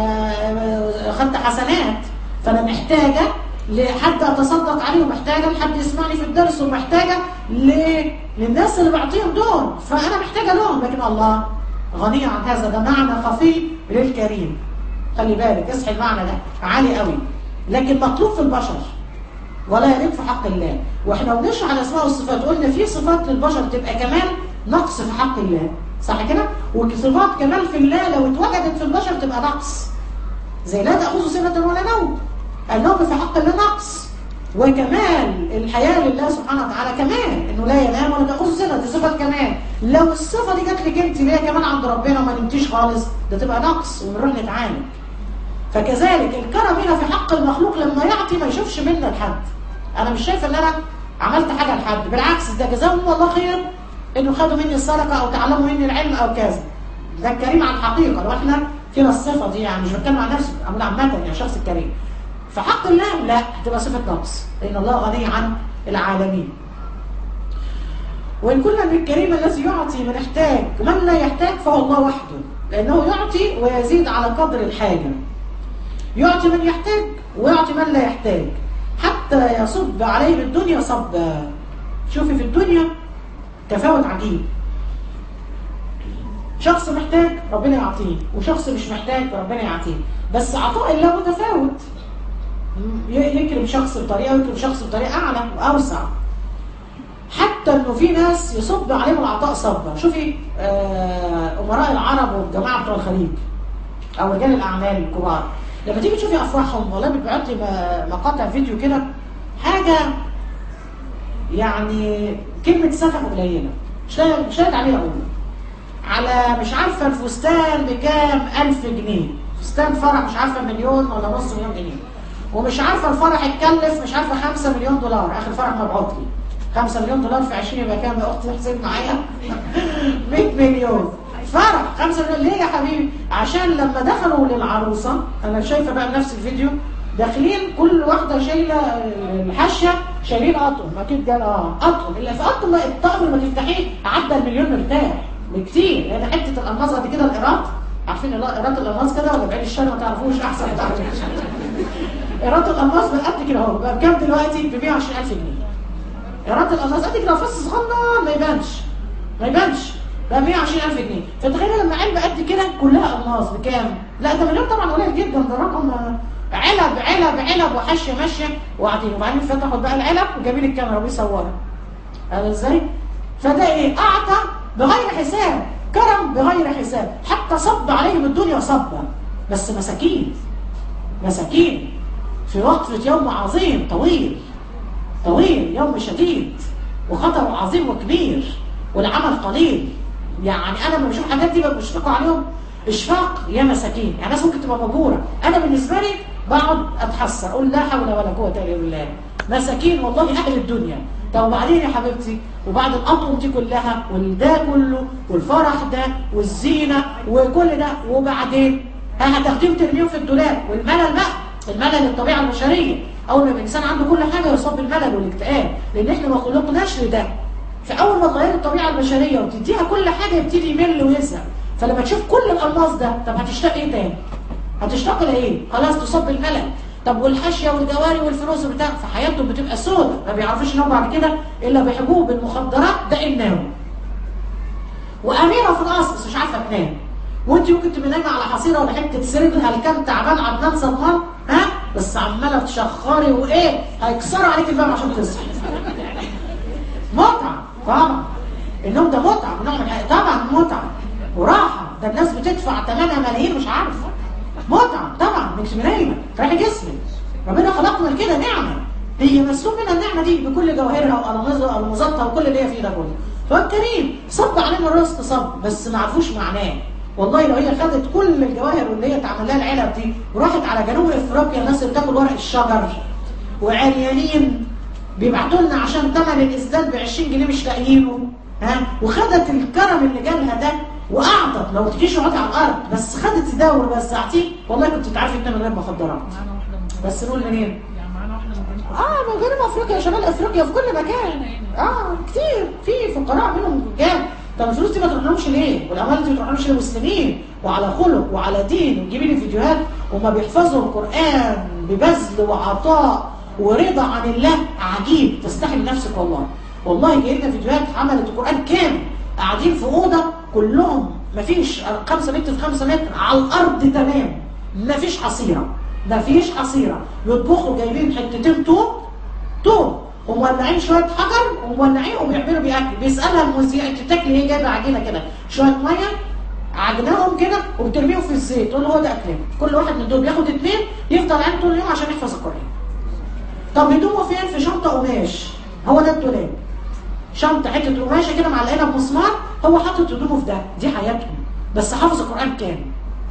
خدت حسنات فانا محتاجه لحد اتصدق عليه ومحتاجه لحد يسمعني في الدرس ومحتاجه ل... للناس اللي بعطيهم دول فانا محتاجه لهم لكن الله غني عن هذا ده معنى خفي للكريم خلي بالك اصحي المعنى ده عالي قوي لكن مطلوب في البشر ولا يليق في حق الله واحنا بنشرح الاسماء والصفات قلنا في صفات للبشر تبقى كمان نقص في حق الله صح كده وصفات كمال في الله لو اتوجدت في البشر تبقى نقص زي لا تاخذ سنه ولا نوم النوم في حق الله نقص وكمال الحياه لله سبحانه وتعالى كمال انه لا ينام ولا تاخذ سنه دي صفه كمال لو الصفه دي جات لك انت اللي هي كمان عند ربنا وما نمتيش خالص ده تبقى نقص ونروح نتعامل فكذلك الكرم هنا في حق المخلوق لما يعطي ما يشوفش منا لحد انا مش شايف ان انا عملت حاجه لحد بالعكس ده جزاهم الله خير انه خدوا مني الصدقه او تعلموا مني العلم او كذا ده الكريم عن حقيقه لو احنا فينا الصفه دي يعني مش بتكلم عن نفسي عن عامه يعني الشخص الكريم فحق الله لا هتبقى صفه نقص لان الله غني عن العالمين وان كنا من الكريم الذي يعطي من يحتاج من لا يحتاج فهو الله وحده لانه يعطي ويزيد على قدر الحاجه يعطي من يحتاج ويعطي من لا يحتاج حتى يصب عليه بالدنيا صبا شوفي في الدنيا تفاوت عجيب شخص محتاج ربنا يعطيه وشخص مش محتاج ربنا يعطيه بس عطاء الله متفاوت يكرم شخص بطريقه ويكرم شخص بطريقه اعلى واوسع حتى انه في ناس يصب عليهم العطاء صبا شوفي آه امراء العرب والجماعه بتوع الخليج او رجال الاعمال الكبار لما تيجي تشوفي افراحهم والله بتبعت لي مقاطع فيديو كده حاجه يعني كلمه سفه قليله مش مش لاقي عليها اقول على مش عارفه الفستان بكام ألف جنيه فستان فرح مش عارفه مليون ولا نص مليون جنيه ومش عارفه الفرح اتكلف مش عارفه 5 مليون دولار اخر فرح مبعوت لي 5 مليون دولار في 20 يبقى كام يا اختي حسين معايا 100 مليون فرح 5 مليون ليه يا حبيبي عشان لما دخلوا للعروسه انا شايفه بقى بنفس الفيديو داخلين كل واحده شايله الحشه شايلين اطقم اكيد قال اه اطقم اللي في اطقم الطقم لما تفتحيه عدى المليون مرتاح بكتير لان حته الالماس قد كده الايراد عارفين ايراد الالماس كده ولا بعيد الشر ما تعرفوش احسن ما تعرفوش ايراد الالماس بقد كده اهو بقى بكام دلوقتي ب 120000 جنيه ايراد الالماس قد كده فص صغنن ما يبانش ما يبانش بقى 120000 جنيه فتخيل لما علبه قد كده كلها الماس بكام لا ده مليون طبعا قليل جدا ده رقم علب علب علب وحشه ماشيه وقاعدين وبعدين فتحوا بقى العلب وجايبين الكاميرا وبيصوروا هذا ازاي؟ فده ايه؟ اعطى بغير حساب كرم بغير حساب حتى صب عليهم الدنيا صبا بس مساكين مساكين في وقفة يوم عظيم طويل طويل يوم شديد وخطر عظيم وكبير والعمل قليل يعني انا لما بشوف الحاجات دي بشفق عليهم اشفاق يا مساكين يعني ناس ممكن تبقى مبهوره انا بالنسبه لي بقعد اتحسر اقول لا حول ولا قوه الا بالله مساكين والله اهل الدنيا طب وبعدين يا حبيبتي وبعد الأطرم دي كلها والده كله والفرح ده والزينة وكل ده وبعدين ها هتاخديهم ترميهم في الدولاب والملل بقى الملل الطبيعة البشرية أول ما الإنسان عنده كل حاجة يصاب بالملل والاكتئاب لأن إحنا ما خلقناش لده فأول ما تغير الطبيعة البشرية وتديها كل حاجة يبتدي يمل ويزهق فلما تشوف كل الألماس ده طب هتشتاق إيه تاني؟ هتشتاق لإيه؟ خلاص تصاب بالملل طب والحاشيه والجواري والفلوس بتاع فحياتهم بتبقى سودة ما بيعرفوش ان هم بعد كده الا بحبوب المخدرات ده النوم واميره في القصر بس مش عارفه تنام وانت ممكن تبقي نايمه على حصيره ولا حته سرير هلكان تعبان عدنان صدمان ها بس عماله تشخري وايه هيكسروا عليك الباب عشان تصحي متعه طبعا النوم ده متعه نوع من طبعا متعه وراحه ده الناس بتدفع ثمنها ملايين مش عارفه متعة طبعا مش نايمة رايح جسمي ربنا خلقنا كده نعمة هي مسلوب منها النعمة دي بكل جوهرها وألمظتها وكل اللي هي فيه ده كله فالكريم صب علينا الرزق صب بس ما عرفوش معناه والله لو هي خدت كل الجواهر واللي هي اتعمل لها العلب دي وراحت على جنوب افريقيا الناس اللي بتاكل ورق الشجر وعريانين بيبعتوا لنا عشان ثمن الاسداد ب 20 جنيه مش لاقيينه ها وخدت الكرم اللي جالها ده واعطت لو تجيش اقعدي على الارض بس خدت ده ووزعتيه والله كنت تعرفي ان من غير مخدرات بس نقول منين اه من جنوب افريقيا شمال افريقيا في كل مكان اه كتير في فقراء منهم جاب طب الفلوس دي ما تروحلهمش ليه والاموال دي ما تروحلهمش للمسلمين وعلى خلق وعلى دين وتجيبي لي فيديوهات وما بيحفظوا القران ببذل وعطاء ورضا عن الله عجيب تستحي نفسك والله والله جاي لنا فيديوهات عملت القران كامل قاعدين في اوضه كلهم مفيش 5 متر في 5 متر على الارض تمام مفيش حصيره مفيش حصيره يطبخوا جايبين حتتين توم توم ومولعين شويه حجر ومولعين وبيعملوا بيه اكل بيسالها المذيع انت بتاكلي ايه جايبه عجينه كده شويه ميه عجناهم كده وبترميهم في الزيت تقول له هو ده اكلهم كل واحد من دول بياخد اثنين يفضل عين طول اليوم عشان يحفظ القران طب هدومه فين في شنطه قماش هو ده الدولاب شنطه حته قماشه كده معلقينها بمسمار هو حاطط هدومه في ده دي حياتهم بس حافظ القران كامل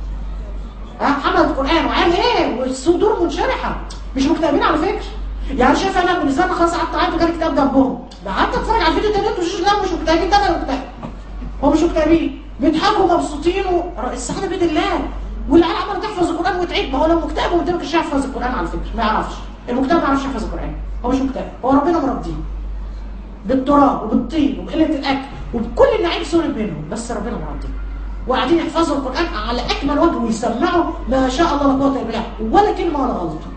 ها حمل القران وعامل ايه والصدور منشرحه مش مكتئبين على فكره يعني شايف انا بالنسبه لي خلاص قعدت اعيط وجالي كتاب جنبهم ده قعدت اتفرج على الفيديو تاني مش لا مش مكتئبين ده انا مكتئب هم مش مكتئبين بيضحكوا مبسوطين السعاده بيد الله والعيال عماله تحفظ القران وتعيد ما هو لو مكتئب وقدامك مش هيحفظ القران على فكره ما يعرفش المكتئب ما يعرفش يحفظ القران هو مش مكتئب هو ربنا مرضيه بالتراب وبالطين وبقله الاكل وبكل النعيم سلب منهم بس ربنا مرضيه وقاعدين يحفظوا القران على اكمل وجه ويسمعوا ما شاء الله لا قوه الا بالله ولا كلمه ولا غلطه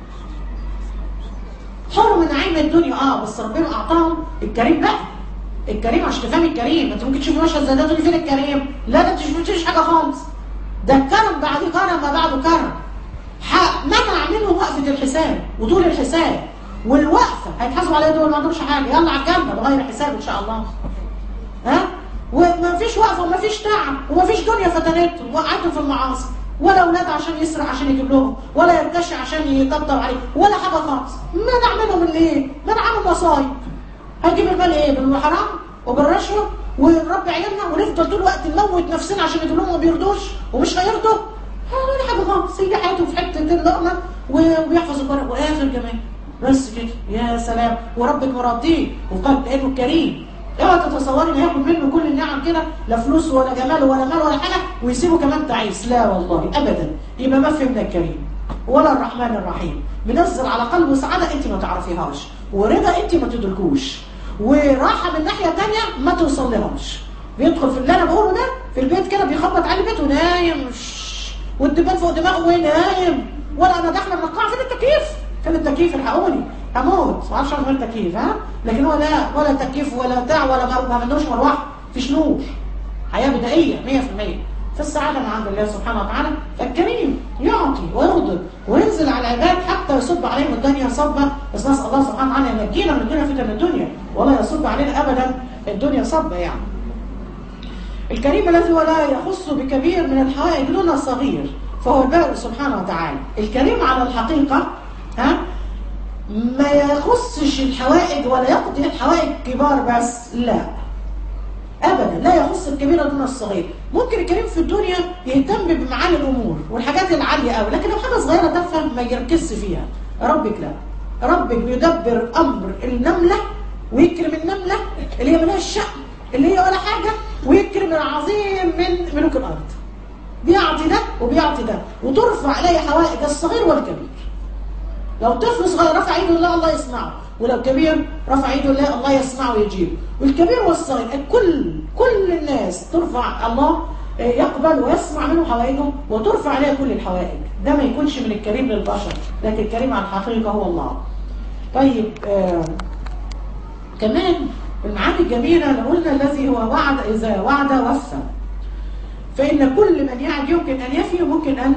حرم نعيم الدنيا اه بس ربنا اعطاهم الكريم بقى الكريم عشان تفهمي الكريم انت ممكن تشوفي مشهد زي ده تقولي فين الكريم لا ده انت مش شفتيش حاجه خالص ده الكرم بعد كرم ما بعده كرم منع منهم وقفه الحساب وطول الحساب والوقفه هيتحاسبوا عليها دول ما عندهمش حاجه يلا على الجنه بغير حساب ان شاء الله ها وما فيش وقفه وما فيش تعب وما فيش دنيا فتنتهم وقعتهم في المعاصي ولا اولاد عشان يسرق عشان يجيب لهم ولا يرتشي عشان يطبطب عليه ولا حاجه خالص ما نعملهم الايه ما نعمل مصايب هنجيب المال ايه بالحرام وبالرشوه ونربي عيالنا ونفضل طول الوقت نموت نفسنا عشان يجيب لهم ما بيرضوش ومش هيرضوا ولا حاجه خالص هي حياته في حته اللقمه وبيحفظ القران واخر كمان بس كده يا سلام وربك مرضيه وقال لانه الكريم اوعى تتصوري ان هياخد منه كل النعم كده لا فلوس ولا جمال ولا مال ولا حاجه ويسيبه كمان تعيس لا والله ابدا يبقى ما فهمنا الكريم ولا الرحمن الرحيم بنزل على قلبه سعاده انت ما تعرفيهاش ورضا انت ما تدركوش وراحه من ناحيه ثانيه ما توصلهاش بيدخل في اللي انا بقوله ده في البيت كده بيخبط على البيت ونايم والدبان فوق دماغه ونايم ولا انا داخله من القاعه فين التكييف فين التكييف الحقوني هموت ما اعرفش اعمل تكييف ها لكن هو لا ولا تكييف ولا بتاع ولا ما عندوش مروحه مفيش نور حياه بدائيه 100% فالسعاده من عند الله سبحانه وتعالى فالكريم يعطي ويغضب وينزل على العباد حتى يصب عليهم الدنيا صبا بس نسال الله سبحانه وتعالى ان ينجينا من الدنيا فتن الدنيا ولا يصب علينا ابدا الدنيا صبا يعني الكريم الذي ولا يخص بكبير من الحوائج دون صغير فهو البارئ سبحانه وتعالى الكريم على الحقيقه ها ما يخصش الحوائج ولا يقضي الحوائج كبار بس لا ابدا لا يخص الكبير دون الصغير ممكن الكريم في الدنيا يهتم بمعالي الامور والحاجات العاليه قوي لكن لو حاجه صغيره تافهه ما يركزش فيها ربك لا ربك بيدبر امر النمله ويكرم النمله اللي هي ملهاش شأن اللي هي ولا حاجه ويكرم العظيم من ملوك الارض بيعطي ده وبيعطي ده وترفع عليه حوائج الصغير والكبير لو طفل صغير رفع ايده لله الله يسمعه ولو كبير رفع ايده لله الله يسمعه ويجيبه والكبير والصغير الكل كل الناس ترفع الله يقبل ويسمع منه حوائجه وترفع عليه كل الحوائج ده ما يكونش من الكريم للبشر لكن الكريم على الحقيقة هو الله طيب آه كمان المعاني الجميلة لو قلنا الذي هو وعد إذا وعد وفى فإن كل من يعد يمكن أن يفي وممكن أن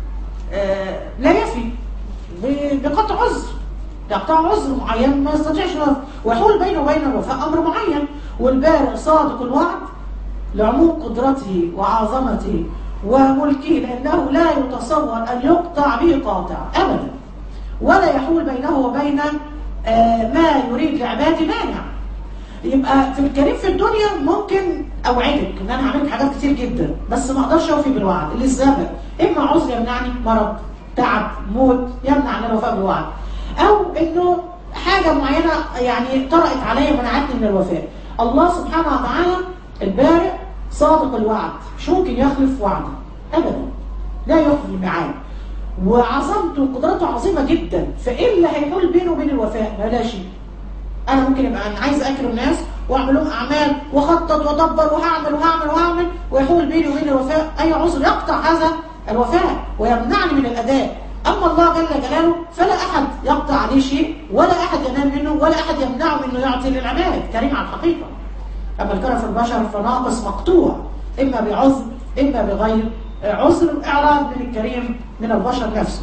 آه لا يفي بقطع عذر يقطع عذر معين ما يستطيعش ويحول بينه وبين الوفاء أمر معين والبارئ صادق الوعد لعموم قدرته وعظمته وملكه لأنه لا يتصور أن يقطع به قاطع أبدا ولا يحول بينه وبين آه ما يريد لعباده مانع يبقى في الكريم في الدنيا ممكن اوعدك ان انا هعمل حاجات كتير جدا بس ما اقدرش اوفي بالوعد للسبب اما عذر يمنعني مرض تعب موت يمنع عن الوفاء بالوعد او انه حاجه معينه يعني طرأت عليا ومنعتني من الوفاء الله سبحانه وتعالى البارئ صادق الوعد مش ممكن يخلف وعده ابدا لا يخلف الميعاد وعظمته وقدرته عظيمه جدا فايه اللي هيحول بينه وبين الوفاء ما لا شيء انا ممكن ابقى انا عايز اكرم ناس واعمل لهم اعمال واخطط وادبر وهعمل وهعمل وهعمل ويحول بيني وبين الوفاء اي عذر يقطع هذا الوفاء ويمنعني من الاداء اما الله جل جلاله فلا احد يقطع عليه شيء ولا احد ينال منه ولا احد يمنعه من انه يعطي للعباد كريم على الحقيقه اما الكرم في البشر فناقص مقطوع اما بعذر اما بغير عذر اعراض من الكريم من البشر نفسه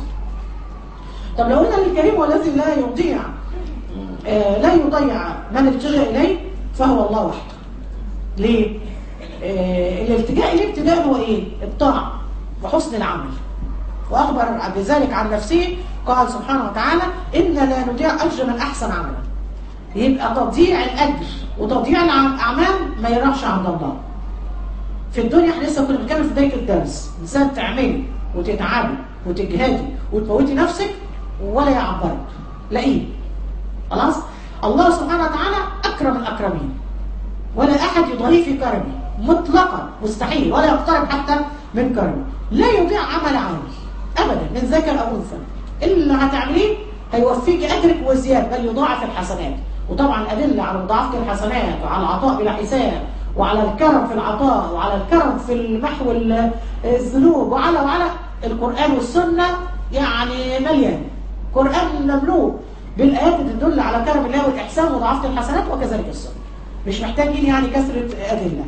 طب لو قلنا الكريم هو الذي لا يضيع آه لا يضيع من التجا إليه فهو الله وحده ليه؟ آه الالتجاء إليه ابتداء هو إيه؟ الطاعة وحسن العمل وأخبر بذلك عن نفسه قال سبحانه وتعالى إن لا نضيع أجر من أحسن عملا يبقى تضييع الأجر وتضييع الأعمال ما يراحش عند الله في الدنيا احنا لسه كنا بنتكلم في بداية الدرس إنسان تعملي وتتعبي وتجهدي وتموتي نفسك ولا يعبرك لاقيه خلاص الله سبحانه وتعالى أكرم الأكرمين ولا أحد يضاهيه في كرمه مطلقا مستحيل ولا يقترب حتى من كرمه لا يضيع عمل عامل أبدا من ذكر أو أنثى اللي هتعمليه هيوفيك أجرك وزيادة بل يضاعف الحسنات وطبعا أدلة على مضاعفة الحسنات وعلى العطاء بلا حساب وعلى الكرم في العطاء وعلى الكرم في محو الذنوب وعلى وعلى القرآن والسنة يعني مليان قرآن مملوء بالآيات تدل على كرم الله والإحسان وضعافة الحسنات وكذلك السنة مش محتاجين يعني كثرة أدلة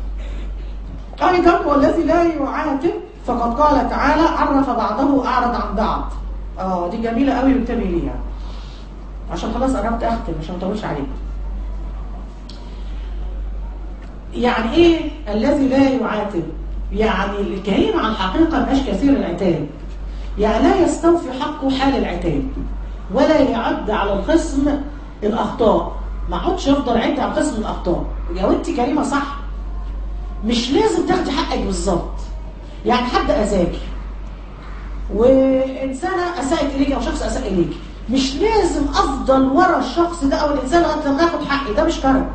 أيضا والذي لا يعاتب فقد قال تعالى عرف بعضه أعرض عن بعض اه دي جميلة قوي وانتبه ليها عشان خلاص قربت أختم عشان ما اطولش عليكم يعني ايه الذي لا يعاتب يعني الكريم عن حقيقة مش كثير العتاب يعني لا يستوفي حقه حال العتاب ولا يعد على الخصم الأخطاء ما اقعدش افضل اعد على الخصم الأخطاء لو انت كريمة صح مش لازم تاخدي حقك بالظبط يعني حد أذاكي وإنسانة أساءت إليك أو شخص أساء إليك مش لازم أفضل ورا الشخص ده أو الإنسان لغاية لما ياخد حقي ده مش كرم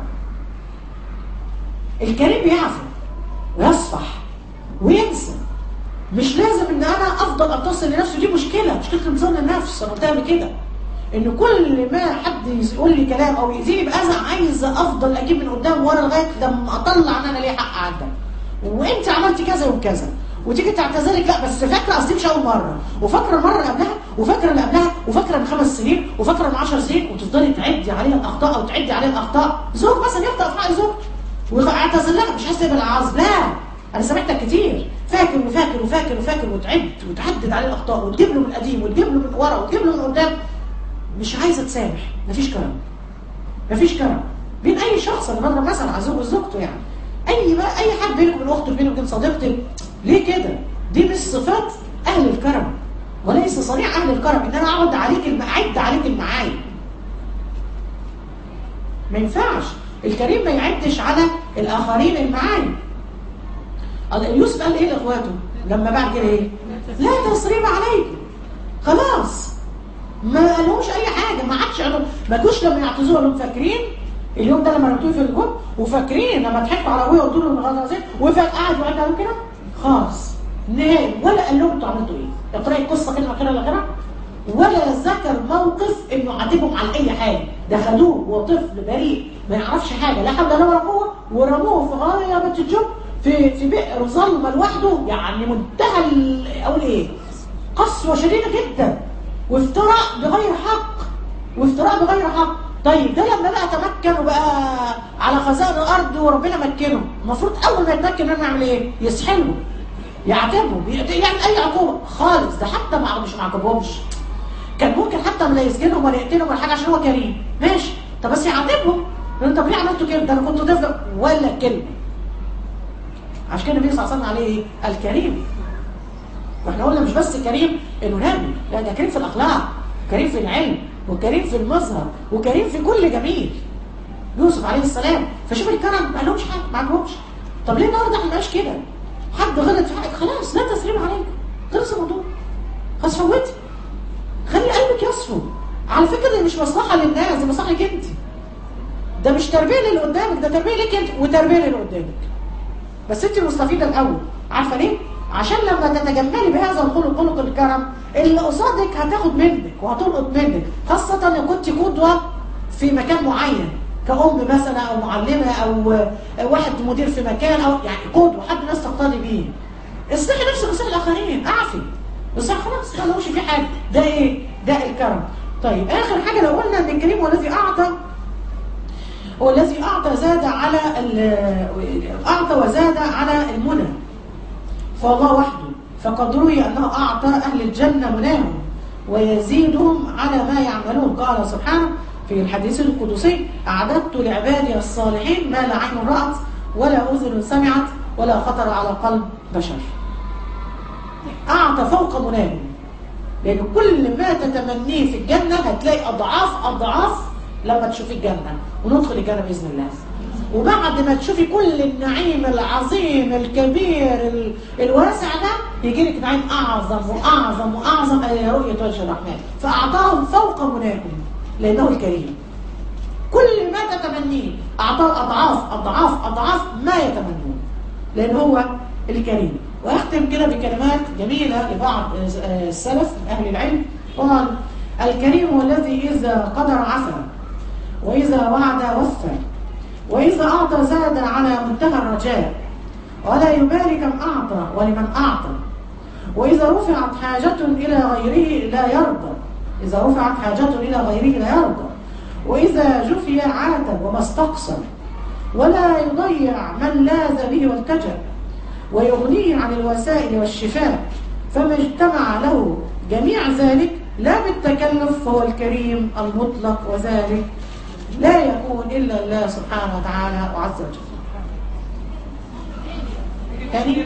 الكريم بيعفو ويصفح وينسى مش لازم ان انا افضل اتصل لنفسي دي مشكله مشكله ميزان النفس انا قلتها كده ان كل ما حد يقول لي كلام او يأذيني باذى عايزه افضل اجيب من قدام ورا لغايه لما اطلع ان انا ليا حق عندك وانت عملتي كذا وكذا وتيجي تعتذرك لا بس فاكره قصدي مش اول مره وفاكره المره اللي قبلها وفاكره اللي قبلها وفاكره من خمس سنين وفاكره من 10 سنين وتفضلي تعدي عليها الاخطاء او تعدي عليها الاخطاء زوج مثلا يخطئ في حق زوجته واعتذر لها مش حاسه بالعذاب لا انا سمعتك كتير فاكر وفاكر وفاكر وفاكر وتعد وتحدد عليه الاخطاء وتجيب له من القديم وتجيب له من ورا وتجيب له من قدام مش عايزه تسامح مفيش كلام مفيش كلام بين اي شخص انا بضرب مثلا على زوج وزوجته يعني اي بقى اي حد بينك وبين اخته بينك وبين صديقتك ليه كده دي مش صفات اهل الكرم وليس صنيع اهل الكرم ان انا اعد عليك الم... اعد عليك المعايب ما ينفعش الكريم ما يعدش على الاخرين المعايب يوسف قال ايه لاخواته لما بعد كده ايه لا تسريب عليكم خلاص ما قالهمش اي حاجه ما عادش ما جوش لما يعتذروا لهم فاكرين اليوم ده لما رمتوه في الجب وفاكرين لما ضحكوا على ابويا وقلت لهم غلط ازاي وفجاه قعدوا قعدوا كده خالص نهائي ولا قال لهم انتوا عملتوا ايه اقراي القصه كده اخرها لاخرها ولا ذكر موقف انه عاتبهم على اي حاجه ده خدوه وطفل بريء ما يعرفش حاجه لا حول ولا قوه ورموه في غايه الجب في في بئر ظلمه لوحده يعني منتهى اقول ايه قسوه شديده جدا وافتراء بغير حق وافتراء بغير حق طيب ده لما بقى تمكن وبقى على خزائن الارض وربنا مكنه المفروض اول ما يتمكن انه يعمل ايه يسحله يعاتبهم يعمل اي عقوبه خالص ده حتى ما مش ما عاقبهمش كان ممكن حتى لا يسجنهم ولا يقتلهم ولا حاجه عشان هو كريم ماشي طب بس يعاتبهم طب ليه عملتوا كده ده انا كنت طفل ولا كلمه عشان كده النبي صلى الله عليه وسلم عليه ايه الكريم واحنا قلنا مش بس كريم انه نبي لا ده كريم في الاخلاق كريم في العلم وكريم في المظهر وكريم في كل جميل يوسف عليه السلام فشوف الكرم ما لهمش حاجه ما عندهمش طب ليه النهارده احنا مش كده حد غلط في حاجه خلاص لا تسريب عليك خلص الموضوع خلاص فوتي خلي قلبك يصفو على فكره دي مش مصلحه للناس دي مصلحه ليك انت ده مش تربيه للي قدامك ده تربيه ليك انت وتربيه للي قدامك بس انت المستفيده الاول عارفه ليه عشان لما تتجملي بهذا الخلق خلق الكرم اللي قصادك هتاخد منك وهتلقط منك خاصة لو كنت قدوة في مكان معين كأم مثلا أو معلمة أو واحد مدير في مكان أو يعني قدوة حد الناس تقتدي بيه اصلحي نفسك وصلحي الآخرين اعفي بس خلاص ما لهوش في حاجة ده إيه؟ ده الكرم طيب آخر حاجة لو قلنا إن الكريم هو الذي أعطى هو الذي أعطى زاد على أعطى وزاد على المنى فالله وحده فقد روي أنه أعطى أهل الجنة مناهم ويزيدهم على ما يعملون قال سبحانه في الحديث القدسي أعددت لعبادي الصالحين ما لا عين رأت ولا أذن سمعت ولا خطر على قلب بشر أعطى فوق مناهم لأن كل ما تتمنيه في الجنة هتلاقي أضعاف أضعاف لما تشوفي الجنة وندخل الجنة بإذن الله وبعد ما تشوفي كل النعيم العظيم الكبير الواسع ده يجي لك نعيم اعظم واعظم واعظم اي رؤيه وجه الرحمن فاعطاهم فوق مناهم لانه الكريم كل ما تتمنيه اعطاه اضعاف اضعاف اضعاف ما يتمنون لان هو الكريم واختم كده بكلمات جميله لبعض السلف من اهل العلم قال الكريم هو الذي اذا قدر عفا واذا وعد وفى وإذا أعطى زاد على منتهى الرجاء ولا يبالي كم أعطى ولمن أعطى وإذا رفعت حاجة إلى غيره لا يرضى إذا رفعت حاجة إلى غيره لا يرضى وإذا جفي عاتب وما استقصر ولا يضيع من لاذ به والتجأ ويغنيه عن الوسائل والشفاء فما اجتمع له جميع ذلك لا بالتكلف فهو الكريم المطلق وذلك لا يكون إلا الله سبحانه وتعالى وعز وجل تاني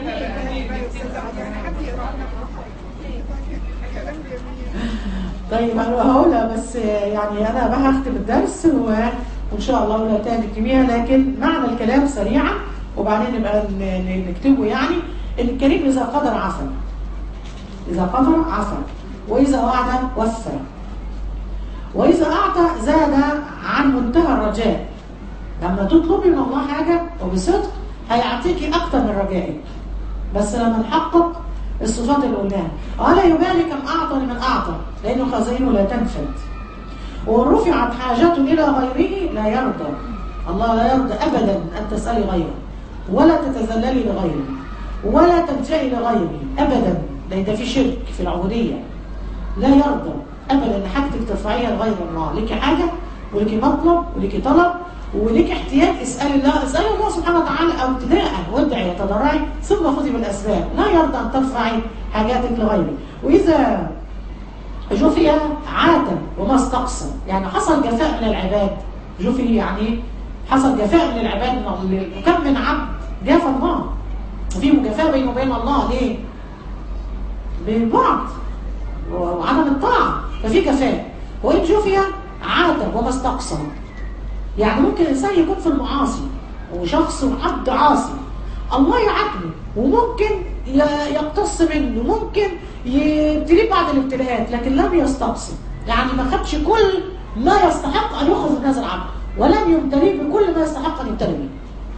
طيب انا هقولها بس يعني انا بقى هختم الدرس وان شاء الله ولا تاني كبيرة لكن معنى الكلام سريعا وبعدين نبقى نكتبه يعني ان الكريم اذا قدر عفا اذا قدر عفا واذا وعد وفى وإذا أعطى زاد عن منتهى الرجاء لما تطلبي من الله حاجة وبصدق هيعطيكي أكتر من رجائك بس لما نحقق الصفات اللي قلناها ولا يبالي كم أعطى لمن أعطى لأنه خزائنه لا تنفد وإن رفعت حاجته إلى غيره لا يرضى الله لا يرضى أبدا أن تسألي غيره ولا تتذللي لغيره ولا تلجئي لغيره أبدا لأن ده في شرك في العبودية لا يرضى ابدا ان حاجتك ترفعيها لغير الله ليكي حاجه وليكي مطلب وليكي طلب وليكي احتياج اسالي الله اسالي الله سبحانه وتعالى او ابتداء وادعي تضرعي ثم خذي بالاسباب لا يرضى ان ترفعي حاجاتك لغيره واذا جفي عاتب وما استقصى يعني حصل جفاء من العباد جفي يعني حصل جفاء من العباد من وكم من عبد جاف الله وفي مجافاه بينه وبين الله ليه؟ بالبعد وعدم الطاعة ففي كفاءة وإن شفي عاتب وما استقصى يعني ممكن الإنسان يكون في المعاصي وشخص عبد عاصي الله يعاقبه وممكن ي- يقتص منه ممكن يبتليه بعض الابتلاءات لكن لم يستقصي يعني ما خدش كل ما يستحق أن يأخذ من هذا العبد ولم يمتليه بكل ما يستحق أن يمتلي به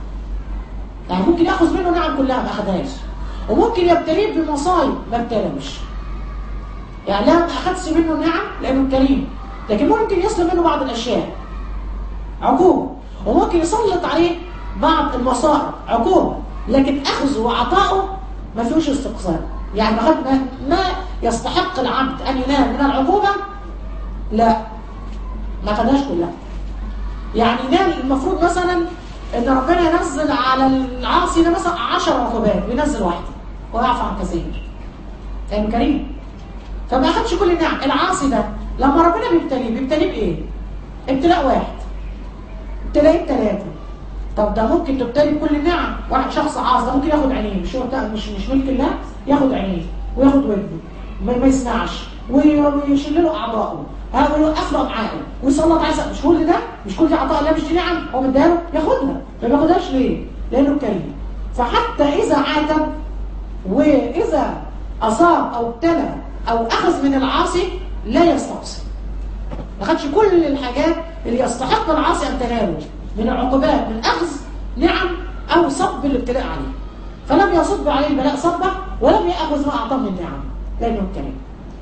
يعني ممكن ياخذ منه نعم كلها ما اخذهاش وممكن يبتليه بمصايب ما ابتلاش يعني لا ما اخذش منه نعم لانه كريم لكن ممكن يسلم منه بعض الاشياء عقوبه وممكن يسلط عليه بعض المصائب عقوبه لكن اخذه وعطائه ما فيهوش استقصاء يعني ما خد- ما- ما يستحق العبد ان ينال من العقوبه لا ما خدهاش كلها يعني نال المفروض مثلا ان ربنا ينزل على العاصي ده مثلا 10 عقوبات وينزل واحده ويعفو عن كثير كان كريم فما اخدش كل النعم العاصي ده لما ربنا بيبتليه بيبتليه بايه؟ ابتلاء واحد ابتلاء ثلاثه طب ده ممكن تبتلي بكل النعم واحد شخص عاصي ده ممكن ياخد عينيه مش هو بتاع- مش مش ملك الله ياخد عينيه وياخد ودنه ما, ما يسمعش وي- ويشيل له اعضائه ها ويوقف له امعائه ويسلط عايز مش كل ده مش كل دي عطاء الله مش دي نعم هو مداله ياخدها ما بياخدهاش ليه؟ لانه كريم فحتى اذا عاتب واذا اصاب او ابتلى او اخذ من العاصي لا يستقصي ما خدش كل الحاجات اللي يستحق العاصي ان تناله من العقوبات من اخذ نعم او صب الابتلاء عليه فلم يصب عليه البلاء صبه ولم ياخذ ما اعطاه من نعم لانه كريم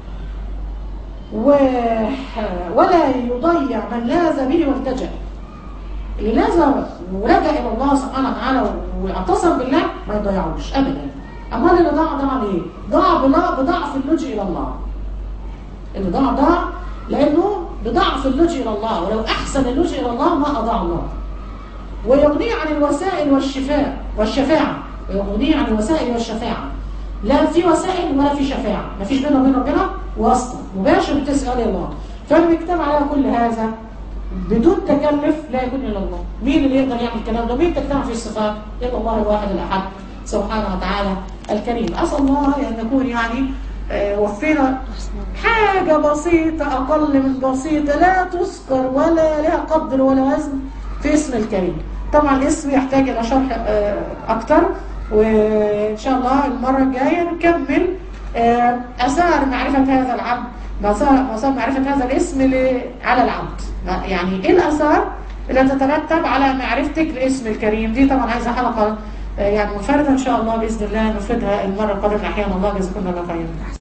و... ولا يضيع من لاذ به والتجأ اللي لاذ ولجأ الى الله سبحانه وتعالى واعتصم بالله ما يضيعوش ابدا امال اللي ضاع ضاع ليه؟ ضاع بلا- بضعف اللجوء الى الله اللي ضاع ضاع لانه بضعف اللجوء الى الله ولو احسن اللجوء الى الله ما اضاع الله ويغنيه عن الوسائل والشفاء والشفاعه ويغنيه عن الوسائل والشفاعه لا في وسائل ولا في شفاعه ما فيش بينه وبين ربنا واسطه مباشر بتسال الله فلما اجتمع على كل هذا بدون تكلف لا يكون الا الله مين اللي يقدر يعمل الكلام ده مين تجتمع في الصفات الا الله الواحد الاحد سبحانه وتعالى الكريم اسال الله ان نكون يعني آه، وفينا حاجة بسيطة أقل من بسيطة لا تذكر ولا لها قدر ولا وزن في اسم الكريم طبعا الاسم يحتاج إلى شرح آه، أكتر وإن شاء الله المرة الجاية نكمل آه، أثار معرفة هذا العبد مسار مسار معرفة هذا الاسم ل- على العبد يعني إيه الأثار اللي تترتب على معرفتك لاسم الكريم دي طبعا عايزة حلقة آه، يعني منفردة إن شاء الله بإذن الله نفردها المرة القادمة أحيانا الله جزاكم الله خيرا